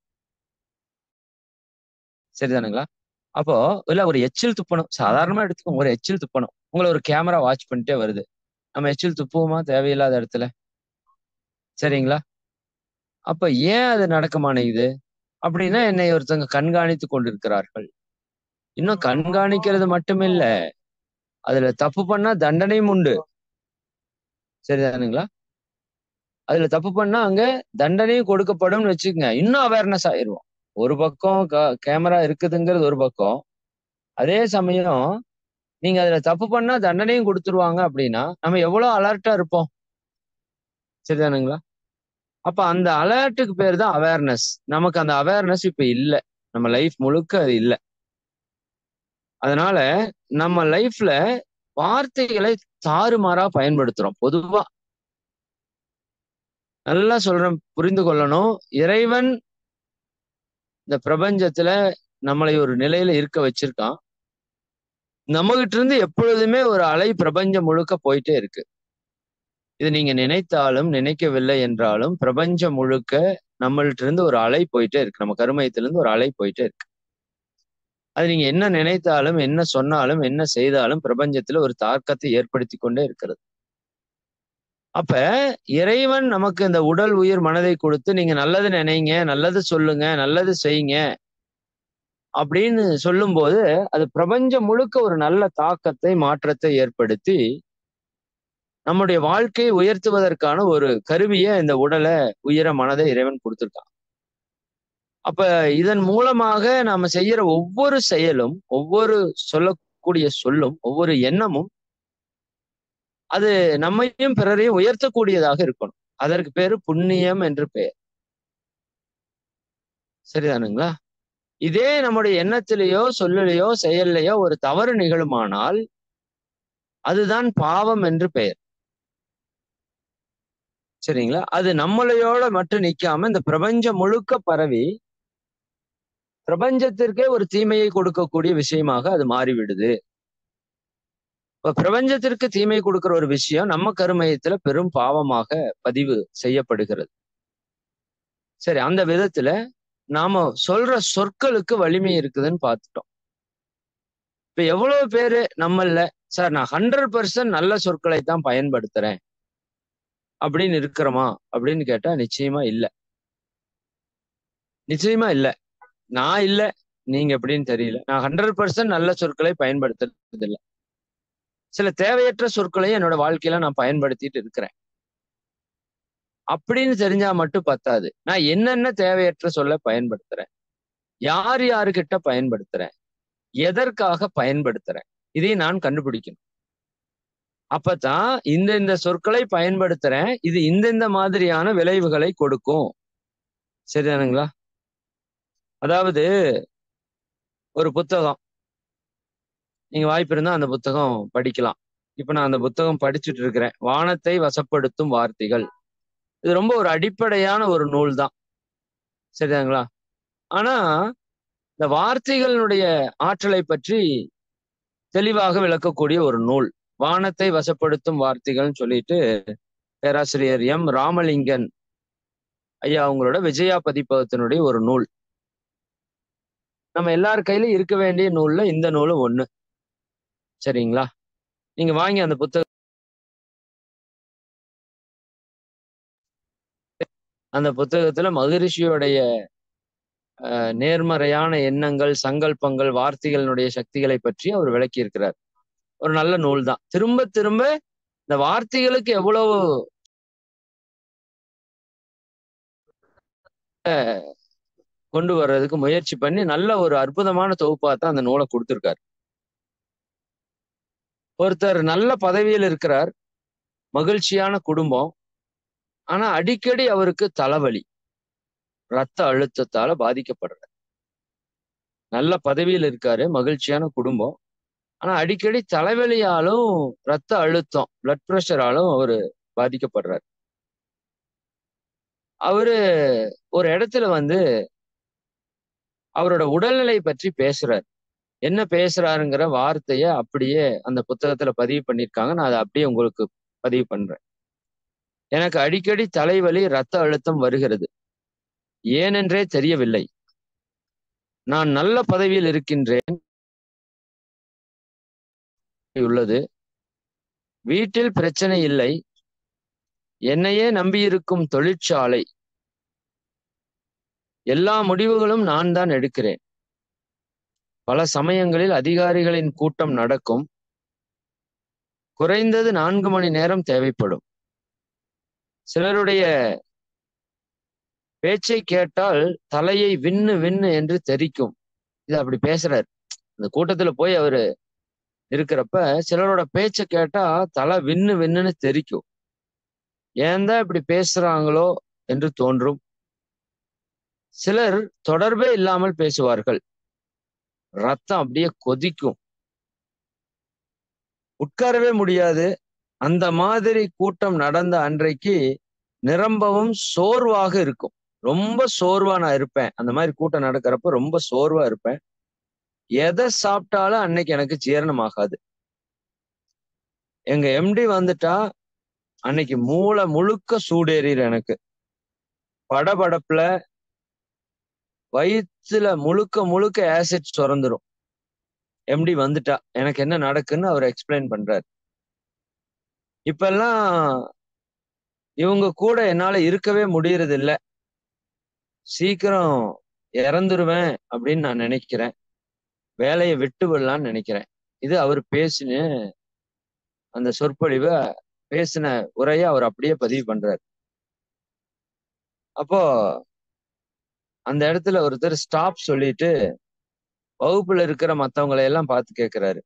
சரிதானுங்களா அப்போ இல்ல ஒரு எச்சில் துப்பணும் சாதாரணமா எடுத்துக்கோங்க ஒரு எச்சில் துப்பணும் உங்களை ஒரு கேமரா வாட்ச் பண்ணிட்டே வருது நம்ம எச்சில் துப்புவோமா தேவையில்லாத இடத்துல சரிங்களா அப்ப ஏன் அது நடக்க மாட்டேங்குது அப்படின்னா என்னை ஒருத்தங்க கண்காணித்து கொண்டிருக்கிறார்கள் இன்னும் கண்காணிக்கிறது மட்டுமில்ல அதுல தப்பு பண்ணா தண்டனையும் உண்டு சரிதானுங்களா அதுல தப்பு பண்ணா அங்க தண்டனையும் கொடுக்கப்படும்னு வச்சுக்கோங்க இன்னும் அவேர்னஸ் ஆயிடுவோம் ஒரு பக்கம் கேமரா இருக்குதுங்கிறது ஒரு பக்கம் அதே சமயம் நீங்க அதுல தப்பு பண்ணா தண்டனையும் கொடுத்துருவாங்க அப்படின்னா நம்ம எவ்வளவு அலர்ட்டா இருப்போம் சரிதானுங்களா அப்ப அந்த அலர்ட்டுக்கு பேர் தான் அவேர்னஸ் நமக்கு அந்த அவேர்னஸ் இப்ப இல்ல நம்ம லைஃப் முழுக்க அது இல்ல அதனால நம்ம லைஃப்ல வார்த்தைகளை தாறுமாறா பயன்படுத்துறோம் பொதுவா நல்லா சொல்றேன் புரிந்து கொள்ளணும் இறைவன் இந்த பிரபஞ்சத்துல நம்மளை ஒரு நிலையில இருக்க வச்சிருக்கான் நம்மகிட்ட இருந்து எப்பொழுதுமே ஒரு அலை பிரபஞ்சம் முழுக்க போயிட்டே இருக்கு இது நீங்க நினைத்தாலும் நினைக்கவில்லை என்றாலும் பிரபஞ்சம் முழுக்க நம்மள்ட்ட இருந்து ஒரு அலை போயிட்டே இருக்கு நம்ம கருமையத்துல இருந்து ஒரு அலை போயிட்டே இருக்கு அது நீங்க என்ன நினைத்தாலும் என்ன சொன்னாலும் என்ன செய்தாலும் பிரபஞ்சத்துல ஒரு தாக்கத்தை ஏற்படுத்தி கொண்டே இருக்கிறது அப்ப இறைவன் நமக்கு இந்த உடல் உயிர் மனதை கொடுத்து நீங்க நல்லது நினைங்க நல்லது சொல்லுங்க நல்லது செய்யுங்க அப்படின்னு சொல்லும்போது அது பிரபஞ்சம் முழுக்க ஒரு நல்ல தாக்கத்தை மாற்றத்தை ஏற்படுத்தி நம்முடைய வாழ்க்கையை உயர்த்துவதற்கான ஒரு கருவியை இந்த உடலை உயிர மனதை இறைவன் கொடுத்திருக்கான் அப்ப இதன் மூலமாக நாம செய்யற ஒவ்வொரு செயலும் ஒவ்வொரு சொல்லக்கூடிய சொல்லும் ஒவ்வொரு எண்ணமும் அது நம்மையும் பிறரையும் உயர்த்தக்கூடியதாக இருக்கணும் அதற்கு பேரு புண்ணியம் என்று பெயர் சரிதானுங்களா இதே நம்முடைய எண்ணத்திலேயோ சொல்லலையோ செயல்லையோ ஒரு தவறு நிகழுமானால் அதுதான் பாவம் என்று பெயர் சரிங்களா அது நம்மளையோட மட்டும் நிக்காம இந்த பிரபஞ்சம் முழுக்க பரவி பிரபஞ்சத்திற்கே ஒரு தீமையை கொடுக்கக்கூடிய விஷயமாக அது மாறிவிடுது இப்ப பிரபஞ்சத்திற்கு தீமை கொடுக்கிற ஒரு விஷயம் நம்ம கருமையத்துல பெரும் பாவமாக பதிவு செய்யப்படுகிறது சரி அந்த விதத்துல நாம சொல்ற சொற்களுக்கு வலிமை இருக்குதுன்னு பார்த்துட்டோம் இப்ப எவ்வளவு பேரு நம்மள சார் நான் ஹண்ட்ரட் பர்சன்ட் நல்ல சொற்களை தான் பயன்படுத்துறேன் அப்படின்னு இருக்கிறோமா அப்படின்னு கேட்டா நிச்சயமா இல்ல நிச்சயமா இல்ல நான் இல்ல நீங்க எப்படின்னு தெரியல நான் ஹண்ட்ரட் பர்சன்ட் நல்ல சொற்களை பயன்படுத்துறது இல்ல சில தேவையற்ற சொற்களையும் என்னோட வாழ்க்கையில நான் பயன்படுத்திட்டு இருக்கிறேன் அப்படின்னு தெரிஞ்சா மட்டும் பத்தாது நான் என்னென்ன தேவையற்ற சொல்ல பயன்படுத்துறேன் யார் யாருக்கிட்ட பயன்படுத்துறேன் எதற்காக பயன்படுத்துறேன் இதையும் நான் கண்டுபிடிக்கணும் அப்பதான் இந்த இந்த சொற்களை பயன்படுத்துறேன் இது இந்த இந்த மாதிரியான விளைவுகளை கொடுக்கும் சரிதானுங்களா அதாவது ஒரு புத்தகம் நீங்க வாய்ப்பு இருந்தா அந்த புத்தகம் படிக்கலாம் இப்ப நான் அந்த புத்தகம் படிச்சுட்டு இருக்கிறேன் வானத்தை வசப்படுத்தும் வார்த்தைகள் இது ரொம்ப ஒரு அடிப்படையான ஒரு நூல் தான் சரிதாங்களா ஆனா இந்த வார்த்தைகளினுடைய ஆற்றலை பற்றி தெளிவாக விளக்கக்கூடிய ஒரு நூல் வானத்தை வசப்படுத்தும் வார்த்தைகள்னு சொல்லிட்டு பேராசிரியர் எம் ராமலிங்கன் ஐயா அவங்களோட விஜயா பதிப்பகத்தினுடைய ஒரு நூல் நம்ம எல்லார் கையிலும் இருக்க வேண்டிய நூல்ல இந்த நூலும் ஒண்ணு சரிங்களா நீங்க வாங்கி அந்த புத்தகம் அந்த புத்தகத்துல மகரிஷியோடைய அஹ், நேர்மறையான எண்ணங்கள் சங்கல்பங்கள் வார்த்தைகளினுடைய சக்திகளை பற்றி அவர் விளக்கி இருக்கிறார் ஒரு நல்ல நூல் தான் திரும்ப திரும்ப இந்த வார்த்தைகளுக்கு எவ்வளவு அஹ், கொண்டு வர்றதுக்கு முயற்சி பண்ணி நல்ல ஒரு அற்புதமான தொகுப்பா தான் அந்த நூலை கொடுத்திருக்காரு ஒருத்தர் நல்ல பதவியில் இருக்கிறார் மகிழ்ச்சியான குடும்பம் ஆனா அடிக்கடி அவருக்கு தலைவலி ரத்த அழுத்தத்தால பாதிக்கப்படுறார் நல்ல பதவியில் இருக்காரு மகிழ்ச்சியான குடும்பம் ஆனா அடிக்கடி தலைவலியாலும் ரத்த அழுத்தம் பிளட் ப்ரெஷராலும் அவரு பாதிக்கப்படுறார் அவரு ஒரு இடத்துல வந்து அவரோட உடல்நிலை பற்றி பேசுறார் என்ன பேசுறாருங்கிற வார்த்தைய அப்படியே அந்த புத்தகத்துல பதிவு பண்ணியிருக்காங்க நான் அதை அப்படியே உங்களுக்கு பதிவு பண்றேன் எனக்கு அடிக்கடி தலைவலி ரத்த அழுத்தம் வருகிறது ஏனென்றே தெரியவில்லை நான் நல்ல பதவியில் இருக்கின்றேன் உள்ளது வீட்டில் பிரச்சனை இல்லை என்னையே நம்பியிருக்கும் தொழிற்சாலை எல்லா முடிவுகளும் நான் தான் எடுக்கிறேன் பல சமயங்களில் அதிகாரிகளின் கூட்டம் நடக்கும் குறைந்தது நான்கு மணி நேரம் தேவைப்படும் சிலருடைய பேச்சை கேட்டால் தலையை விண்ணு விண்ணு என்று தெரிக்கும் இது அப்படி பேசுறாரு அந்த கூட்டத்துல போய் அவரு இருக்கிறப்ப சிலரோட பேச்சை கேட்டா தலை விண்ணு விண்ணுன்னு தெரிக்கும் ஏன் தான் இப்படி பேசுறாங்களோ என்று தோன்றும் சிலர் தொடர்பே இல்லாமல் பேசுவார்கள் ரத்தம் அப்படியே கொதிக்கும் உட்காரவே முடியாது அந்த மாதிரி கூட்டம் நடந்த அன்றைக்கு நிரம்பவும் சோர்வாக இருக்கும் ரொம்ப சோர்வா நான் இருப்பேன் அந்த மாதிரி கூட்டம் நடக்கிறப்ப ரொம்ப சோர்வா இருப்பேன் எதை சாப்பிட்டாலும் அன்னைக்கு எனக்கு ஜீரணம் ஆகாது எங்க எம்டி வந்துட்டா அன்னைக்கு மூளை முழுக்க சூடேறிடு எனக்கு படபடப்புல வயிற்றுல முழுக்க முழுக்க ஆசிட் சுரந்துரும் எம்டி வந்துட்டா எனக்கு என்ன நடக்குன்னு அவர் எக்ஸ்பிளைன் பண்றாரு இப்பெல்லாம் இவங்க கூட என்னால இருக்கவே முடியறது இல்ல சீக்கிரம் இறந்துருவேன் அப்படின்னு நான் நினைக்கிறேன் வேலையை விட்டு விடலான்னு நினைக்கிறேன் இது அவர் பேசின அந்த சொற்பொழிவை பேசின உரையை அவர் அப்படியே பதிவு பண்றாரு அப்போ அந்த இடத்துல ஒருத்தர் ஸ்டாப் சொல்லிட்டு வகுப்புல இருக்கிற மத்தவங்களை எல்லாம் பார்த்து கேட்கிறாரு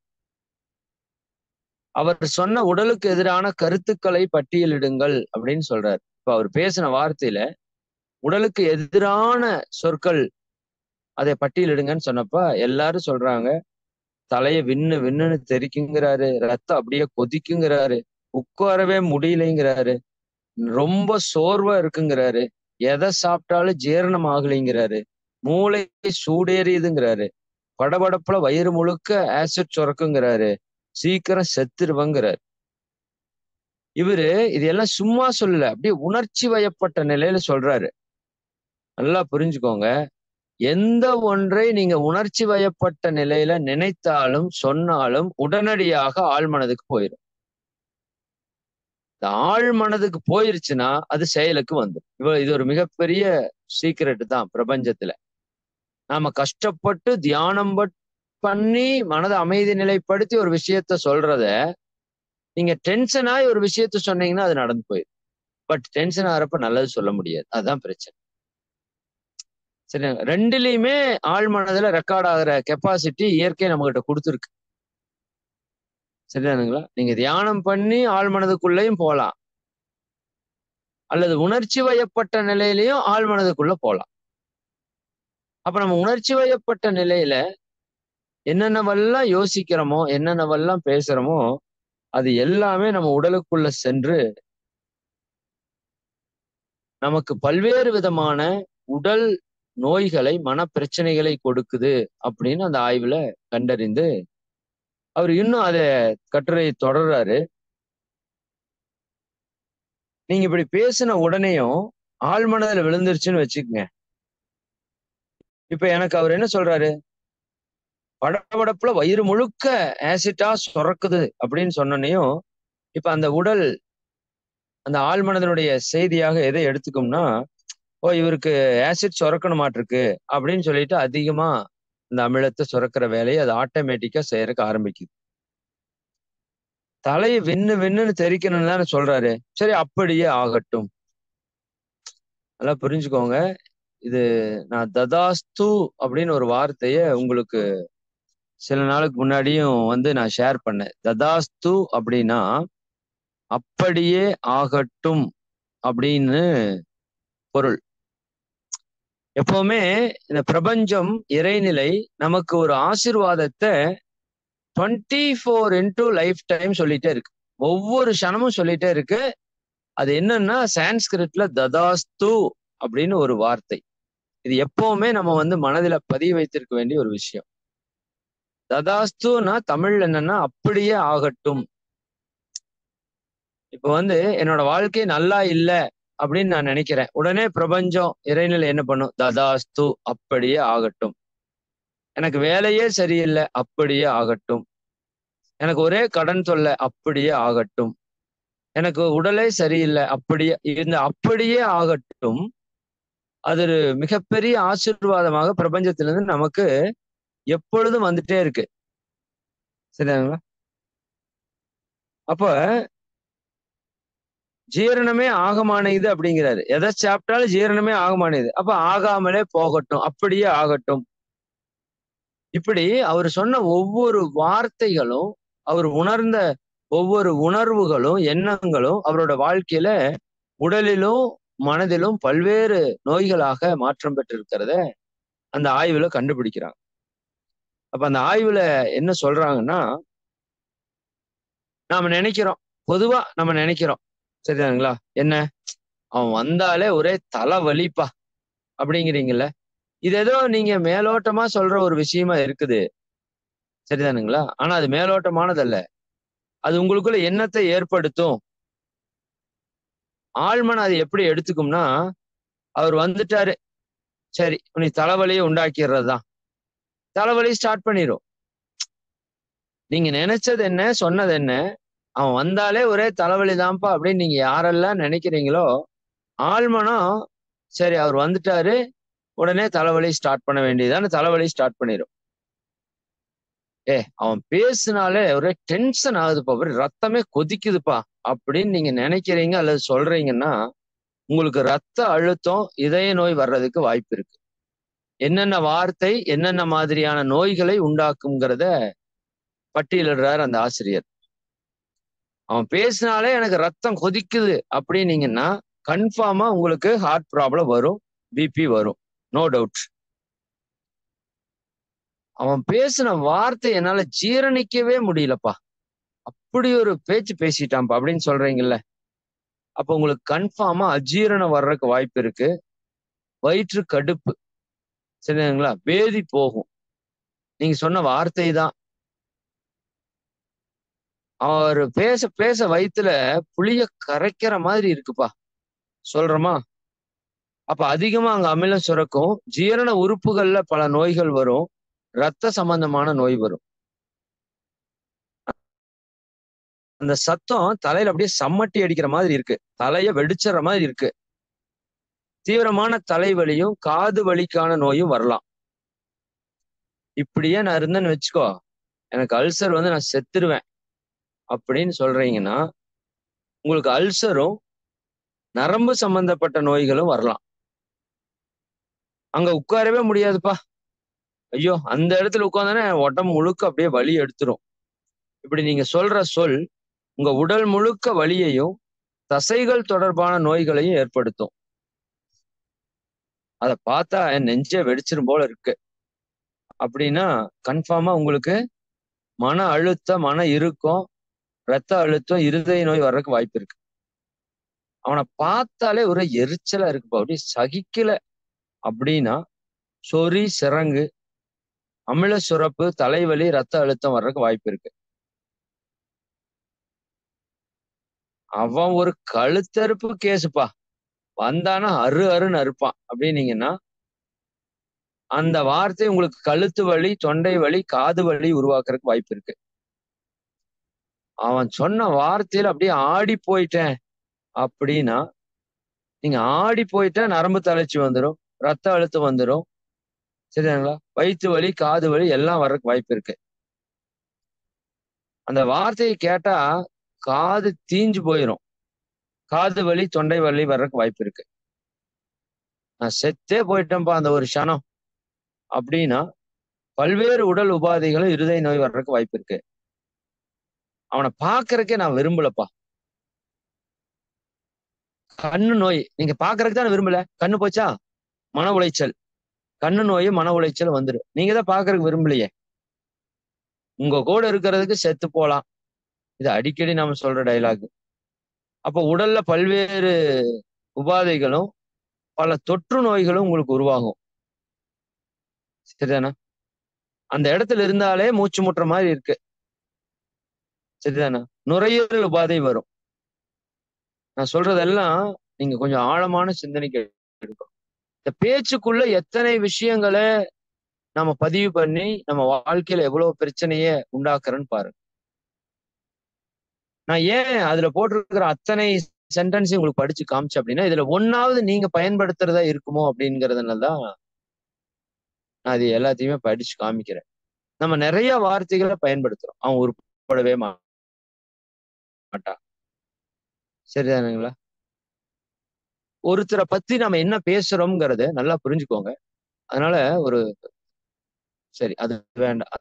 அவர் சொன்ன உடலுக்கு எதிரான கருத்துக்களை பட்டியலிடுங்கள் அப்படின்னு சொல்றாரு இப்ப அவர் பேசின வார்த்தையில உடலுக்கு எதிரான சொற்கள் அதை பட்டியலிடுங்கன்னு சொன்னப்ப எல்லாரும் சொல்றாங்க தலைய விண்ணு விண்ணுன்னு தெரிக்குங்கிறாரு ரத்தம் அப்படியே கொதிக்குங்கிறாரு உட்காரவே முடியலைங்கிறாரு ரொம்ப சோர்வா இருக்குங்கிறாரு எதை சாப்பிட்டாலும் ஜீரணம் ஆகலைங்கிறாரு மூளை சூடேறியதுங்கிறாரு படபடப்புல வயிறு முழுக்க ஆசிட் சுரக்குங்கிறாரு சீக்கிரம் செத்துருவங்கிறாரு இவரு இதெல்லாம் சும்மா சொல்லல அப்படியே உணர்ச்சி வயப்பட்ட நிலையில சொல்றாரு நல்லா புரிஞ்சுக்கோங்க எந்த ஒன்றை நீங்க உணர்ச்சி வயப்பட்ட நிலையில நினைத்தாலும் சொன்னாலும் உடனடியாக ஆழ்மனதுக்கு போயிடும் இந்த ஆழ் மனதுக்கு போயிருச்சுன்னா அது செயலுக்கு வந்துடும் இவ இது ஒரு மிகப்பெரிய சீக்ரெட் தான் பிரபஞ்சத்துல நாம கஷ்டப்பட்டு தியானம் பட்- பண்ணி மனதை அமைதி நிலைப்படுத்தி ஒரு விஷயத்த சொல்றத நீங்க டென்ஷன் ஆகி ஒரு விஷயத்த சொன்னீங்கன்னா அது நடந்து போயிடும் பட் டென்ஷன் ஆகிறப்ப நல்லது சொல்ல முடியாது அதுதான் பிரச்சனை சரி ரெண்டுலயுமே ஆழ் மனதுல ரெக்கார்ட் ஆகுற கெப்பாசிட்டி இயற்கை நம்ம கிட்ட கொடுத்துருக்கு சரிதானுங்களா நீங்க தியானம் பண்ணி ஆழ் மனதுக்குள்ளேயும் போகலாம் அல்லது உணர்ச்சி வயப்பட்ட நிலையிலையும் ஆழ் மனதுக்குள்ள போகலாம் அப்ப நம்ம உணர்ச்சி வயப்பட்ட நிலையில என்னென்னவெல்லாம் யோசிக்கிறோமோ என்னென்னவெல்லாம் பேசுறோமோ அது எல்லாமே நம்ம உடலுக்குள்ள சென்று நமக்கு பல்வேறு விதமான உடல் நோய்களை மன பிரச்சனைகளை கொடுக்குது அப்படின்னு அந்த ஆய்வுல கண்டறிந்து அவர் இன்னும் அத கட்டுரை தொடர்றாரு நீங்க இப்படி பேசின உடனேயும் ஆழ்மனதுல விழுந்துருச்சுன்னு வச்சுக்கோங்க இப்ப எனக்கு அவர் என்ன சொல்றாரு படபடப்புல வயிறு முழுக்க ஆசிட்டா சுரக்குது அப்படின்னு சொன்னனையும் இப்ப அந்த உடல் அந்த ஆழ்மனதனுடைய செய்தியாக எதை எடுத்துக்கும்னா ஓ இவருக்கு ஆசிட் சுரக்கணுமாட்டிருக்கு அப்படின்னு சொல்லிட்டு அதிகமா இந்த அமிலத்தை சுரக்கிற வேலையை அது ஆட்டோமேட்டிக்கா செய்யறதுக்கு ஆரம்பிக்குது தலையை வென்னு வென்னுன்னு தெரிக்கணும்னு தானே சொல்றாரு சரி அப்படியே ஆகட்டும் நல்லா புரிஞ்சுக்கோங்க இது நான் ததாஸ்து அப்படின்னு ஒரு வார்த்தைய உங்களுக்கு சில நாளுக்கு முன்னாடியும் வந்து நான் ஷேர் பண்ணேன் ததாஸ்து அப்படின்னா அப்படியே ஆகட்டும் அப்படின்னு பொருள் எப்பவுமே இந்த பிரபஞ்சம் இறைநிலை நமக்கு ஒரு ஆசிர்வாதத்தை twenty four into lifetime சொல்லிட்டே இருக்கு ஒவ்வொரு க்ஷணமும் சொல்லிட்டே இருக்கு அது என்னன்னா சான்ஸ்கிரிட்ல ததாஸ்து அப்படின்னு ஒரு வார்த்தை இது எப்பவுமே நம்ம வந்து மனதில பதிய வைத்திருக்க வேண்டிய ஒரு விஷயம் ததாஸ்துனா தமிழ்ல என்னன்னா அப்படியே ஆகட்டும் இப்ப வந்து என்னோட வாழ்க்கை நல்லா இல்ல அப்படின்னு நான் நினைக்கிறேன் உடனே பிரபஞ்சம் இறைநிலை என்ன பண்ணும் ததாஸ்து அப்படியே ஆகட்டும் எனக்கு வேலையே சரியில்லை அப்படியே ஆகட்டும் எனக்கு ஒரே கடன் தொல்லை அப்படியே ஆகட்டும் எனக்கு உடலே சரியில்லை அப்படியே இந்த அப்படியே ஆகட்டும் அது ஒரு மிகப்பெரிய ஆசீர்வாதமாக பிரபஞ்சத்திலிருந்து நமக்கு எப்பொழுதும் வந்துட்டே இருக்கு சரிங்களா அப்ப ஜீரணமே ஆகமானது அப்படிங்கிறாரு எதை சாப்பிட்டாலும் ஜீரணமே ஆகமானது அப்ப ஆகாமலே போகட்டும் அப்படியே ஆகட்டும் இப்படி அவர் சொன்ன ஒவ்வொரு வார்த்தைகளும் அவர் உணர்ந்த ஒவ்வொரு உணர்வுகளும் எண்ணங்களும் அவரோட வாழ்க்கையில உடலிலும் மனதிலும் பல்வேறு நோய்களாக மாற்றம் பெற்றிருக்கிறத அந்த ஆய்வுல கண்டுபிடிக்கிறாங்க அப்ப அந்த ஆய்வுல என்ன சொல்றாங்கன்னா நாம நினைக்கிறோம் பொதுவா நம்ம நினைக்கிறோம் சரிதானுங்களா என்ன அவன் வந்தாலே ஒரே தலைவலிப்பா அப்படிங்கிறீங்கல்ல இது ஏதோ நீங்க மேலோட்டமா சொல்ற ஒரு விஷயமா இருக்குது சரிதானுங்களா ஆனா அது மேலோட்டமானதல்ல அது உங்களுக்குள்ள எண்ணத்தை ஏற்படுத்தும் ஆழ்மன் அது எப்படி எடுத்துக்கும்னா அவர் வந்துட்டாரு சரி நீ தலைவலியை உண்டாக்கிடுறது தான் தலைவலி ஸ்டார்ட் பண்ணிடும் நீங்க நினைச்சது என்ன சொன்னது என்ன அவன் வந்தாலே ஒரே தலைவலி தான்ப்பா அப்படின்னு நீங்க யாரெல்லாம் நினைக்கிறீங்களோ ஆழ்மனம் சரி அவர் வந்துட்டாரு உடனே தலைவலி ஸ்டார்ட் பண்ண வேண்டியதான தலைவலி ஸ்டார்ட் பண்ணிடும் ஏ அவன் பேசினாலே ஒரே டென்ஷன் ஆகுதுப்பா ஒரே ரத்தமே கொதிக்குதுப்பா அப்படின்னு நீங்க நினைக்கிறீங்க அல்லது சொல்றீங்கன்னா உங்களுக்கு ரத்த அழுத்தம் இதய நோய் வர்றதுக்கு வாய்ப்பு இருக்கு என்னென்ன வார்த்தை என்னென்ன மாதிரியான நோய்களை உண்டாக்குங்கிறத பட்டியலிடுறார் அந்த ஆசிரியர் அவன் பேசினாலே எனக்கு ரத்தம் கொதிக்குது அப்படின்னீங்கன்னா கன்ஃபார்மா உங்களுக்கு ஹார்ட் ப்ராப்ளம் வரும் பிபி வரும் நோ டவுட் அவன் பேசின வார்த்தை என்னால ஜீரணிக்கவே முடியலப்பா அப்படி ஒரு பேச்சு பேசிட்டான்ப்பா அப்படின்னு சொல்றீங்கல்ல அப்ப உங்களுக்கு கன்ஃபார்மா அஜீரணம் வர்றதுக்கு வாய்ப்பு இருக்கு வயிற்று கடுப்பு சரிங்களா பேதி போகும் நீங்க சொன்ன வார்த்தை தான் அவர் பேச பேச வயிற்றுல புளிய கரைக்கிற மாதிரி இருக்குப்பா சொல்றோமா அப்ப அதிகமா அங்க அமிலம் சுரக்கும் ஜீரண உறுப்புகள்ல பல நோய்கள் வரும் ரத்த சம்பந்தமான நோய் வரும் அந்த சத்தம் தலையில அப்படியே சம்மட்டி அடிக்கிற மாதிரி இருக்கு தலைய வெடிச்சிடுற மாதிரி இருக்கு தீவிரமான தலைவலியும் காது வலிக்கான நோயும் வரலாம் இப்படியே நான் இருந்தேன்னு வச்சுக்கோ எனக்கு அல்சர் வந்து நான் செத்துருவேன் அப்படின்னு சொல்றீங்கன்னா உங்களுக்கு அல்சரும் நரம்பு சம்பந்தப்பட்ட நோய்களும் வரலாம் அங்க உட்காரவே முடியாதுப்பா ஐயோ அந்த இடத்துல உட்காந்தானே உடம்பு முழுக்க அப்படியே வலி எடுத்துரும் இப்படி நீங்க சொல்ற சொல் உங்க உடல் முழுக்க வலியையும் தசைகள் தொடர்பான நோய்களையும் ஏற்படுத்தும் அதை பார்த்தா என் நெஞ்சே வெடிச்சிரும் போல இருக்கு அப்படின்னா கன்ஃபார்மா உங்களுக்கு மன அழுத்தம் மன இறுக்கம் ரத்த அழுத்தம் இருதய நோய் வர்றதுக்கு வாய்ப்பு இருக்கு அவனை பார்த்தாலே ஒரு எரிச்சலா இருக்குப்பா அப்படியே சகிக்கல அப்படின்னா சொறி சிறங்கு அமில சுரப்பு தலைவலி ரத்த அழுத்தம் வர்றதுக்கு வாய்ப்பு இருக்கு அவன் ஒரு கழுத்தறுப்பு கேஸுப்பா வந்தானா அரு அருன்னு அறுப்பான் அப்படின்னீங்கன்னா அந்த வார்த்தை உங்களுக்கு கழுத்து வலி தொண்டை வலி காது வலி உருவாக்குறதுக்கு வாய்ப்பு இருக்கு அவன் சொன்ன வார்த்தையில அப்படியே ஆடி போயிட்டேன் அப்படின்னா நீங்க ஆடி போயிட்டா நரம்பு தளர்ச்சி வந்துடும் ரத்த அழுத்தம் வந்துடும் சரிங்களா வயிற்று வலி காது வலி எல்லாம் வர்றதுக்கு வாய்ப்பு இருக்கு அந்த வார்த்தையை கேட்டா காது தீஞ்சு போயிடும் காது வலி தொண்டை வலி வர்றதுக்கு வாய்ப்பு இருக்கு நான் செத்தே போயிட்டேன்ப்பா அந்த ஒரு க்ஷணம் அப்படின்னா பல்வேறு உடல் உபாதைகளும் இருதய நோய் வர்றதுக்கு வாய்ப்பு இருக்கு அவனை பாக்குறதுக்கே நான் விரும்பலப்பா கண்ணு நோய் நீங்க பாக்குறதுக்கு தான் விரும்பல கண்ணு போச்சா மன உளைச்சல் கண்ணு நோயும் மன உளைச்சல் வந்துடும் நீங்க தான் பாக்குறதுக்கு விரும்பலையே உங்க கூட இருக்கிறதுக்கு செத்து போலாம் இது அடிக்கடி நாம சொல்ற டைலாக் அப்போ உடல்ல பல்வேறு உபாதைகளும் பல தொற்று நோய்களும் உங்களுக்கு உருவாகும் சரிதானா அந்த இடத்துல இருந்தாலே மூச்சு முட்டுற மாதிரி இருக்கு சரிதானா நுரையீரல் உபாதை வரும் நான் சொல்றதெல்லாம் நீங்க கொஞ்சம் ஆழமான சிந்தனைக்கு எடுக்கும் இந்த பேச்சுக்குள்ள எத்தனை விஷயங்களை நம்ம பதிவு பண்ணி நம்ம வாழ்க்கையில எவ்வளவு பிரச்சனைய உண்டாக்குறேன்னு பாருங்க நான் ஏன் அதுல போட்டிருக்கிற அத்தனை சென்டென்ஸ் உங்களுக்கு படிச்சு காமிச்சு அப்படின்னா இதுல ஒன்னாவது நீங்க பயன்படுத்துறதா இருக்குமோ அப்படிங்கறதுனால தான் நான் அது எல்லாத்தையுமே படிச்சு காமிக்கிறேன் நம்ம நிறைய வார்த்தைகளை பயன்படுத்துறோம் அவன் உருப்படவே மாட்டான் சரிதானுங்களா ஒருத்தரை பத்தி நம்ம என்ன பேசுறோம்ங்கிறத நல்லா புரிஞ்சுக்கோங்க அதனால ஒரு சரி அது வேண்டாம்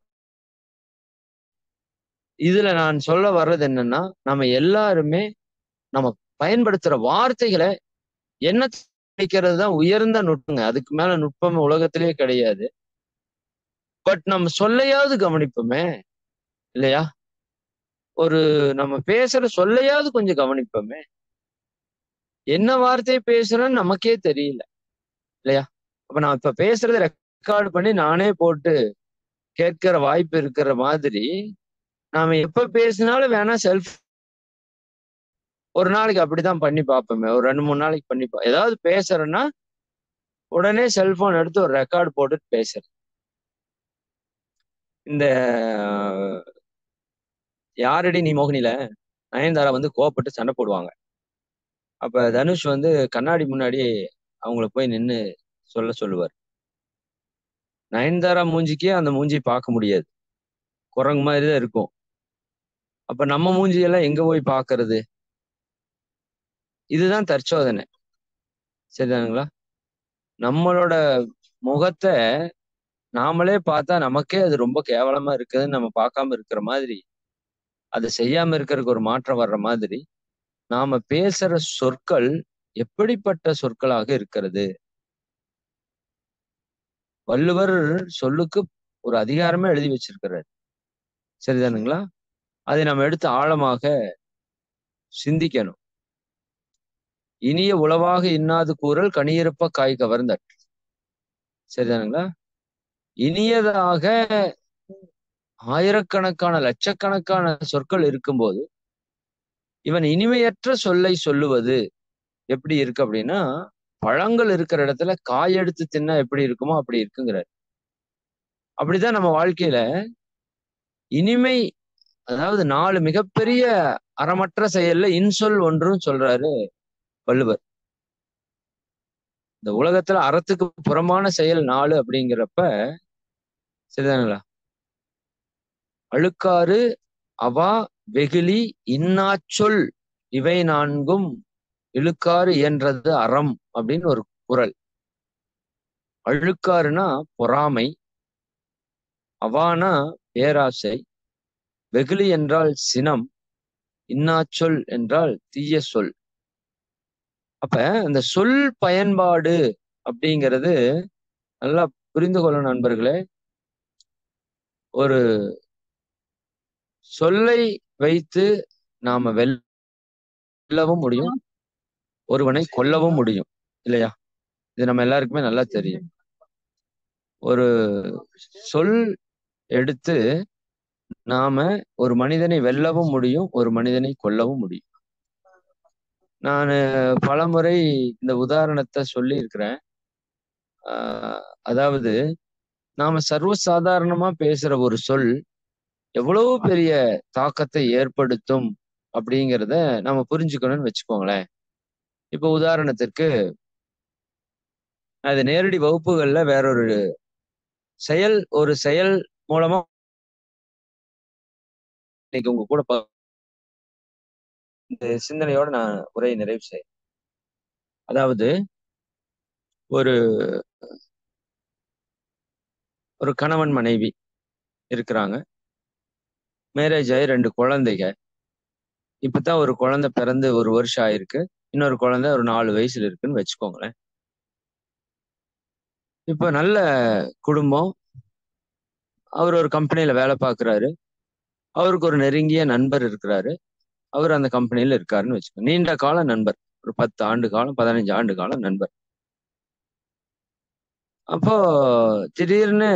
இதுல நான் சொல்ல வர்றது என்னன்னா நம்ம எல்லாருமே நம்ம பயன்படுத்துற வார்த்தைகளை என்ன கிடைக்கிறது தான் உயர்ந்த நுட்பங்க அதுக்கு மேல நுட்பம் உலகத்திலேயே கிடையாது பட் நம்ம சொல்லையாவது கவனிப்போமே இல்லையா ஒரு நம்ம பேசுற சொல்லையாவது கொஞ்சம் கவனிப்போமே என்ன வார்த்தை பேசுறேன்னு நமக்கே தெரியல இல்லையா அப்ப நான் இப்ப பேசுறத ரெக்கார்டு பண்ணி நானே போட்டு கேட்கிற வாய்ப்பு இருக்கிற மாதிரி நாம எப்ப பேசினாலும் வேணா செல்ஃப் ஒரு நாளைக்கு அப்படிதான் பண்ணி பார்ப்போமே ஒரு ரெண்டு மூணு நாளைக்கு பண்ணி பா ஏதாவது பேசுறேன்னா உடனே செல்போன் எடுத்து ஒரு ரெக்கார்டு போட்டுட்டு பேசுறேன் இந்த யாரடி நீ மோகினில நயன்தாரா வந்து கோவப்பட்டு சண்டை போடுவாங்க அப்ப தனுஷ் வந்து கண்ணாடி முன்னாடி அவங்கள போய் நின்னு சொல்ல சொல்லுவார் நயன்தாரா மூஞ்சிக்கே அந்த மூஞ்சி பார்க்க முடியாது குரங்கு மாதிரி தான் இருக்கும் அப்ப நம்ம மூஞ்சியெல்லாம் எங்க போய் பாக்குறது இதுதான் தற்சோதனை சரிதானுங்களா நம்மளோட முகத்தை நாமளே பார்த்தா நமக்கே அது ரொம்ப கேவலமா இருக்குதுன்னு நம்ம பார்க்காம இருக்கிற மாதிரி அதை செய்யாம இருக்கிறதுக்கு ஒரு மாற்றம் வர்ற மாதிரி நாம பேசுற சொற்கள் எப்படிப்பட்ட சொற்களாக இருக்கிறது வள்ளுவர் சொல்லுக்கு ஒரு அதிகாரமே எழுதி வச்சிருக்கிறார் சரிதானுங்களா அதை நம்ம எடுத்து ஆழமாக சிந்திக்கணும் இனிய உளவாக இன்னாது கூறல் கனியிருப்ப காய் கவர்ந்த சரிதானுங்களா இனியதாக ஆயிரக்கணக்கான லட்சக்கணக்கான சொற்கள் இருக்கும்போது இவன் இனிமையற்ற சொல்லை சொல்லுவது எப்படி இருக்கு அப்படின்னா பழங்கள் இருக்கிற இடத்துல காய் எடுத்து தின்னா எப்படி இருக்குமோ அப்படி இருக்குங்கிறார் அப்படிதான் நம்ம வாழ்க்கையில இனிமை அதாவது நாலு மிகப்பெரிய அறமற்ற செயல்ல இன்சொல் ஒன்றும் சொல்றாரு வள்ளுவர் இந்த உலகத்துல அறத்துக்கு புறமான செயல் நாலு அப்படிங்கிறப்ப சரிதானுங்களா அழுக்காறு அவா வெகுளி இன்னாச்சொல் இவை நான்கும் இழுக்காறு இயன்றது அறம் அப்படின்னு ஒரு குறள் அழுக்காறுனா பொறாமை அவானா பேராசை வெகுளி என்றால் சினம் இன்னாச்சொல் என்றால் தீய சொல் அப்ப அந்த சொல் பயன்பாடு அப்படிங்கிறது நல்லா புரிந்து கொள்ளணும் நண்பர்களே ஒரு சொல்லை வைத்து நாம வெல்லவும் முடியும் ஒருவனை கொல்லவும் முடியும் இல்லையா இது நம்ம எல்லாருக்குமே நல்லா தெரியும் ஒரு சொல் எடுத்து நாம ஒரு மனிதனை வெல்லவும் முடியும் ஒரு மனிதனை கொல்லவும் முடியும் நான் பலமுறை இந்த உதாரணத்தை சொல்லி இருக்கிறேன் அதாவது நாம சர்வசாதாரணமா பேசுற ஒரு சொல் எவ்வளவு பெரிய தாக்கத்தை ஏற்படுத்தும் அப்படிங்கிறத நம்ம புரிஞ்சுக்கணும்னு வச்சுக்கோங்களேன் இப்ப உதாரணத்திற்கு அது நேரடி வகுப்புகள்ல வேறொரு செயல் ஒரு செயல் மூலமா இன்னைக்கு உங்க கூட இந்த சிந்தனையோட நான் உரையை நிறைவு செய்ய அதாவது ஒரு ஒரு கணவன் மனைவி இருக்கிறாங்க மேரேஜ் ஆகி ரெண்டு குழந்தைங்க இப்பதான் ஒரு குழந்தை பிறந்து ஒரு வருஷம் ஆயிருக்கு இன்னொரு குழந்தை ஒரு நாலு வயசுல இருக்குன்னு வச்சுக்கோங்களேன் இப்ப நல்ல குடும்பம் அவர் ஒரு கம்பெனியில வேலை பார்க்குறாரு அவருக்கு ஒரு நெருங்கிய நண்பர் இருக்கிறாரு அவர் அந்த கம்பெனியில இருக்காருன்னு வச்சுக்கோங்க நீண்ட கால நண்பர் ஒரு பத்து ஆண்டு காலம் பதினஞ்சு ஆண்டு காலம் நண்பர் அப்போ திடீர்னு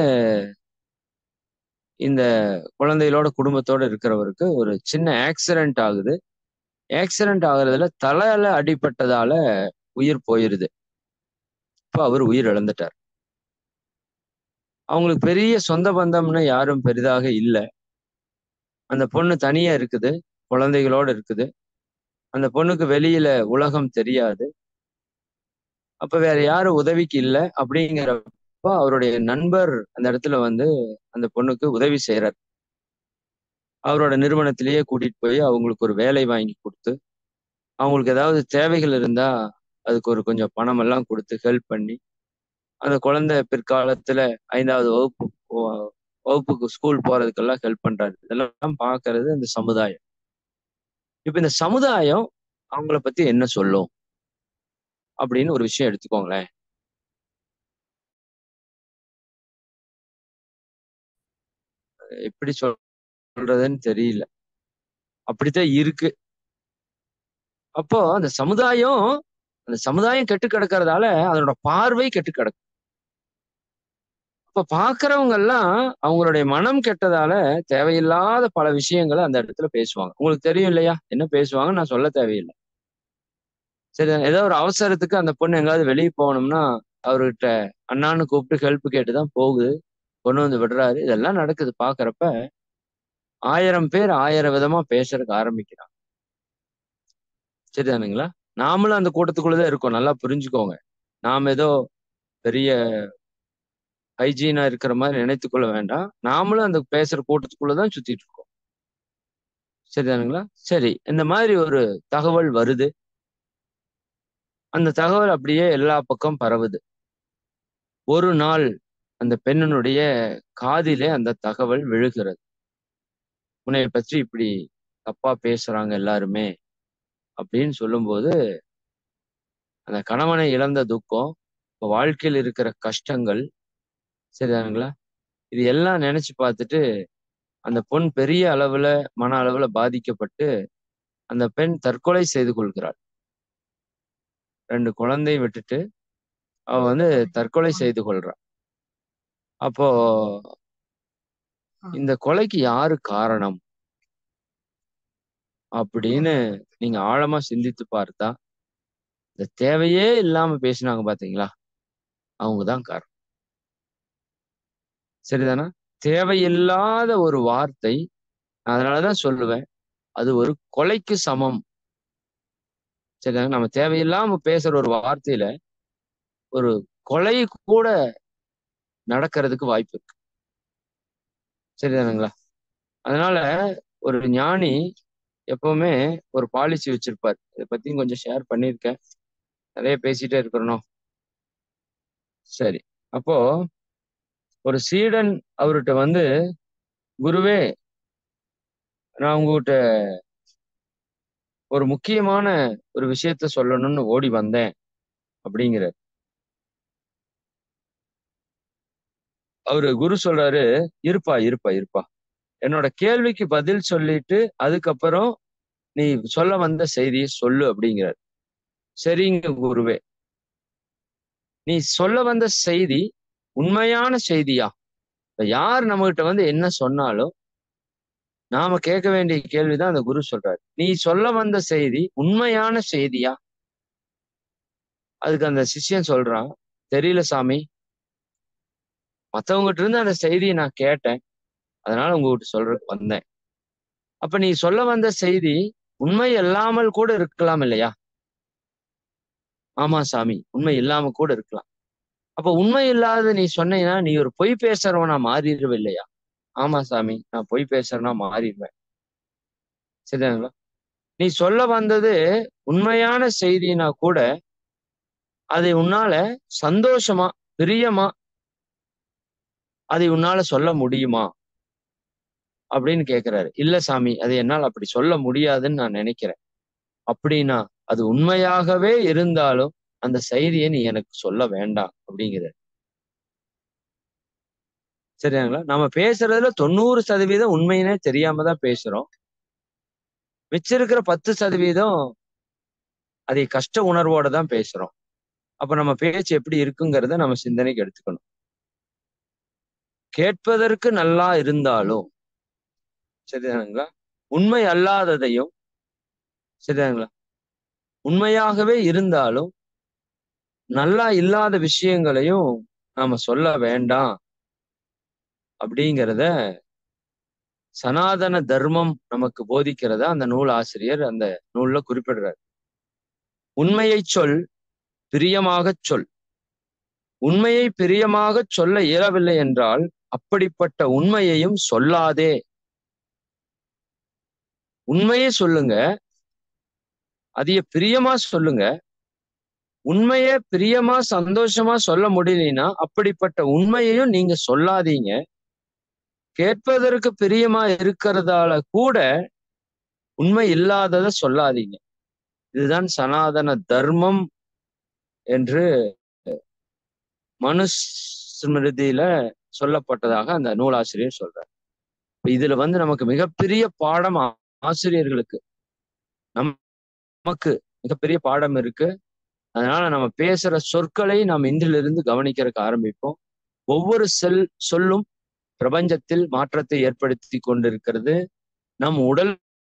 இந்த குழந்தைகளோட குடும்பத்தோட இருக்கிறவருக்கு ஒரு சின்ன ஆக்சிடென்ட் ஆகுது ஆக்சிடென்ட் ஆகுறதுல தலையில அடிபட்டதால உயிர் போயிருது இப்போ அவர் உயிர் இழந்துட்டார் அவங்களுக்கு பெரிய சொந்த பந்தம்னு யாரும் பெரிதாக இல்லை அந்த பொண்ணு தனியா இருக்குது குழந்தைகளோட இருக்குது அந்த பொண்ணுக்கு வெளியில உலகம் தெரியாது அப்ப வேற யாரும் உதவிக்கு இல்லை அப்படிங்கிறப்ப அவருடைய நண்பர் அந்த இடத்துல வந்து அந்த பொண்ணுக்கு உதவி செய்யறார் அவரோட நிறுவனத்திலேயே கூட்டிட்டு போய் அவங்களுக்கு ஒரு வேலை வாங்கி கொடுத்து அவங்களுக்கு ஏதாவது தேவைகள் இருந்தா அதுக்கு ஒரு கொஞ்சம் பணம் எல்லாம் கொடுத்து ஹெல்ப் பண்ணி அந்த குழந்தை பிற்காலத்துல ஐந்தாவது வகுப்பு வகுப்புக்கு ஸ்கூல் போறதுக்கெல்லாம் ஹெல்ப் பண்றாரு இதெல்லாம் பாக்குறது இந்த சமுதாயம் இப்ப இந்த சமுதாயம் அவங்கள பத்தி என்ன சொல்லும் அப்படின்னு ஒரு விஷயம் எடுத்துக்கோங்களேன் எப்படி சொல்றதுன்னு தெரியல அப்படித்தான் இருக்கு அப்போ அந்த சமுதாயம் அந்த சமுதாயம் கெட்டு கிடக்கிறதால அதனோட பார்வை கெட்டு கிடக்கும் அப்ப பாக்குறவங்க எல்லாம் அவங்களுடைய மனம் கெட்டதால தேவையில்லாத பல விஷயங்களை அந்த இடத்துல பேசுவாங்க உங்களுக்கு தெரியும் இல்லையா என்ன பேசுவாங்க நான் சொல்ல தேவையில்லை சரி ஏதோ ஒரு அவசரத்துக்கு அந்த பொண்ணு எங்காவது வெளியே போகணும்னா அவர்கிட்ட அண்ணான்னு கூப்பிட்டு ஹெல்ப் கேட்டுதான் போகுது கொண்டு வந்து விடுறாரு இதெல்லாம் நடக்குது பாக்குறப்ப ஆயிரம் பேர் ஆயிரம் விதமா பேசுறதுக்கு ஆரம்பிக்கிறாங்க சரிதானுங்களா நாமளும் அந்த கூட்டத்துக்குள்ளதான் இருக்கோம் நல்லா புரிஞ்சுக்கோங்க நாம் ஏதோ பெரிய ஹைஜீனா இருக்கிற மாதிரி நினைத்துக்கொள்ள வேண்டாம் நாமளும் அந்த பேசுற கூட்டத்துக்குள்ளதான் சுத்திட்டு இருக்கோம் சரிதானுங்களா சரி இந்த மாதிரி ஒரு தகவல் வருது அந்த தகவல் அப்படியே எல்லா பக்கம் பரவுது ஒரு நாள் அந்த பெண்ணினுடைய காதிலே அந்த தகவல் விழுகிறது உன்னை பற்றி இப்படி தப்பா பேசுறாங்க எல்லாருமே அப்படின்னு சொல்லும்போது அந்த கணவனை இழந்த துக்கம் இப்போ வாழ்க்கையில் இருக்கிற கஷ்டங்கள் சரிதானுங்களா இது எல்லாம் நினைச்சு பார்த்துட்டு அந்த பொண் பெரிய அளவுல மன அளவுல பாதிக்கப்பட்டு அந்த பெண் தற்கொலை செய்து கொள்கிறாள் ரெண்டு குழந்தை விட்டுட்டு அவ வந்து தற்கொலை செய்து கொள்றான் அப்போ இந்த கொலைக்கு யாரு காரணம் அப்படின்னு நீங்க ஆழமா சிந்தித்து பார்த்தா இந்த தேவையே இல்லாம பேசினாங்க பாத்தீங்களா அவங்கதான் காரணம் சரிதானா தேவையில்லாத ஒரு வார்த்தை நான் அதனாலதான் சொல்லுவேன் அது ஒரு கொலைக்கு சமம் சரியா நம்ம தேவையில்லாம பேசுற ஒரு வார்த்தையில ஒரு கொலை கூட நடக்கிறதுக்கு வாய்ப்பு இருக்கு சரிதானுங்களா அதனால ஒரு ஞானி எப்பவுமே ஒரு பாலிசி வச்சிருப்பார் இதை பத்தியும் கொஞ்சம் ஷேர் பண்ணியிருக்கேன் நிறைய பேசிட்டே இருக்கிறணும் சரி அப்போ ஒரு சீடன் அவர்கிட்ட வந்து குருவே நான் உங்ககிட்ட ஒரு முக்கியமான ஒரு விஷயத்த சொல்லணும்னு ஓடி வந்தேன் அப்படிங்கிற அவரு குரு சொல்றாரு இருப்பா இருப்பா இருப்பா என்னோட கேள்விக்கு பதில் சொல்லிட்டு அதுக்கப்புறம் நீ சொல்ல வந்த செய்தியை சொல்லு அப்படிங்கிறார் சரிங்க குருவே நீ சொல்ல வந்த செய்தி உண்மையான செய்தியா இப்ப யார் நம்மகிட்ட வந்து என்ன சொன்னாலும் நாம கேட்க வேண்டிய கேள்விதான் அந்த குரு சொல்றாரு நீ சொல்ல வந்த செய்தி உண்மையான செய்தியா அதுக்கு அந்த சிஷ்யன் சொல்றான் தெரியல சாமி மத்தவங்ககிட்ட இருந்து அந்த செய்தியை நான் கேட்டேன் அதனால உங்ககிட்ட சொல்றதுக்கு வந்தேன் அப்ப நீ சொல்ல வந்த செய்தி உண்மை இல்லாமல் கூட இருக்கலாம் இல்லையா ஆமா சாமி உண்மை இல்லாம கூட இருக்கலாம் அப்ப உண்மை இல்லாத நீ சொன்னீங்கன்னா நீ ஒரு பொய் பேசுறவனா மாறிடுவ இல்லையா ஆமா சாமி நான் பொய் பேசுறேன்னா மாறிடுவேன் சரிதாங்களா நீ சொல்ல வந்தது உண்மையான செய்தினா கூட அதை உன்னால சந்தோஷமா பிரியமா அதை உன்னால சொல்ல முடியுமா அப்படின்னு கேக்குறாரு இல்ல சாமி அது என்னால் அப்படி சொல்ல முடியாதுன்னு நான் நினைக்கிறேன் அப்படின்னா அது உண்மையாகவே இருந்தாலும் அந்த செய்தியை நீ எனக்கு சொல்ல வேண்டாம் அப்படிங்கிறார் சரிங்களா நம்ம பேசுறதுல தொண்ணூறு சதவீதம் உண்மையினே தெரியாம தான் பேசுறோம் மிச்சிருக்கிற பத்து சதவீதம் அதை கஷ்ட உணர்வோட தான் பேசுறோம் அப்ப நம்ம பேச்சு எப்படி இருக்குங்கிறத நம்ம சிந்தனைக்கு எடுத்துக்கணும் கேட்பதற்கு நல்லா இருந்தாலும் சரிதானுங்களா உண்மை அல்லாததையும் சரிதானுங்களா உண்மையாகவே இருந்தாலும் நல்லா இல்லாத விஷயங்களையும் நாம சொல்ல வேண்டாம் அப்படிங்கிறத சனாதன தர்மம் நமக்கு போதிக்கிறத அந்த நூல் ஆசிரியர் அந்த நூல்ல குறிப்பிடுறார் உண்மையை சொல் பிரியமாக சொல் உண்மையை பிரியமாக சொல்ல இயலவில்லை என்றால் அப்படிப்பட்ட உண்மையையும் சொல்லாதே உண்மையை சொல்லுங்க அதைய பிரியமா சொல்லுங்க உண்மைய பிரியமா சந்தோஷமா சொல்ல முடியலனா அப்படிப்பட்ட உண்மையையும் நீங்க சொல்லாதீங்க கேட்பதற்கு பிரியமா இருக்கிறதால கூட உண்மை இல்லாதத சொல்லாதீங்க இதுதான் சனாதன தர்மம் என்று மனுஸ்மிருதியில சொல்லப்பட்டதாக அந்த நூலாசிரியர் சொல்றார் இதுல வந்து நமக்கு மிகப்பெரிய பாடம் ஆசிரியர்களுக்கு நம் நமக்கு மிகப்பெரிய பாடம் இருக்கு அதனால நம்ம பேசுற சொற்களை நாம் இன்றிலிருந்து கவனிக்கிறதுக்கு ஆரம்பிப்போம் ஒவ்வொரு செல் சொல்லும் பிரபஞ்சத்தில் மாற்றத்தை ஏற்படுத்தி கொண்டிருக்கிறது நம் உடல்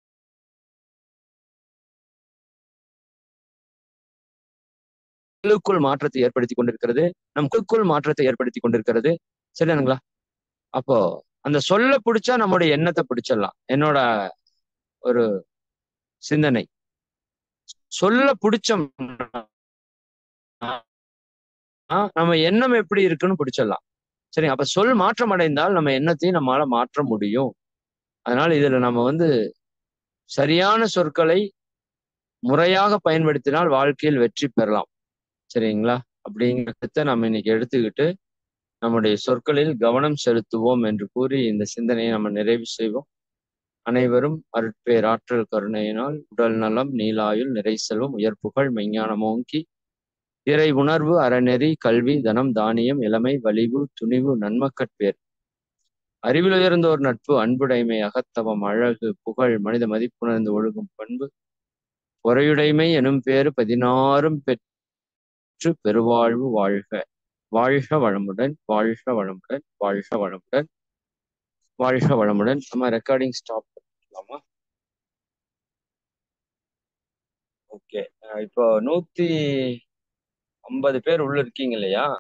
உடலுக்குள் மாற்றத்தை ஏற்படுத்தி கொண்டிருக்கிறது நம் குழுக்குள் மாற்றத்தை ஏற்படுத்தி கொண்டிருக்கிறது சரிதானுங்களா அப்போ அந்த சொல்ல பிடிச்சா நம்முடைய எண்ணத்தை பிடிச்சிடலாம் என்னோட ஒரு சிந்தனை சொல்ல பிடிச்சோம் நம்ம எண்ணம் எப்படி இருக்குன்னு பிடிச்சிடலாம் சரி அப்ப சொல் மாற்றம் அடைந்தால் நம்ம எண்ணத்தையும் நம்மளால மாற்ற முடியும் அதனால இதுல நம்ம வந்து சரியான சொற்களை முறையாக பயன்படுத்தினால் வாழ்க்கையில் வெற்றி பெறலாம் சரிங்களா அப்படிங்கிறத நம்ம இன்னைக்கு எடுத்துக்கிட்டு நம்முடைய சொற்களில் கவனம் செலுத்துவோம் என்று கூறி இந்த சிந்தனையை நம்ம நிறைவு செய்வோம் அனைவரும் அருட்பேர் ஆற்றல் கருணையினால் உடல் நலம் நீலாயுள் நிறை செல்வம் உயர்ப்புகள் மெஞ்ஞானம் ஓங்கி இறை உணர்வு அறநெறி கல்வி தனம் தானியம் இளமை வலிவு துணிவு நன்மக்கட்பேர் அறிவில் உயர்ந்தோர் நட்பு அன்புடைமை அகத்தவம் அழகு புகழ் மனித மதிப்புணர்ந்து ஒழுகும் பண்பு பொறையுடைமை எனும் பேறு பதினாறும் பெற்று பெருவாழ்வு வாழ்க வாழ்க வளமுடன் வாழ்க வளமுடன் வாழ்க வளமுடன் வாழ்க வளமுடன் நம்ம ரெக்கார்டிங் ஸ்டாப் பண்ணிக்கலாமா ஓகே இப்போ நூத்தி ஐம்பது பேர் உள்ள இருக்கீங்க இல்லையா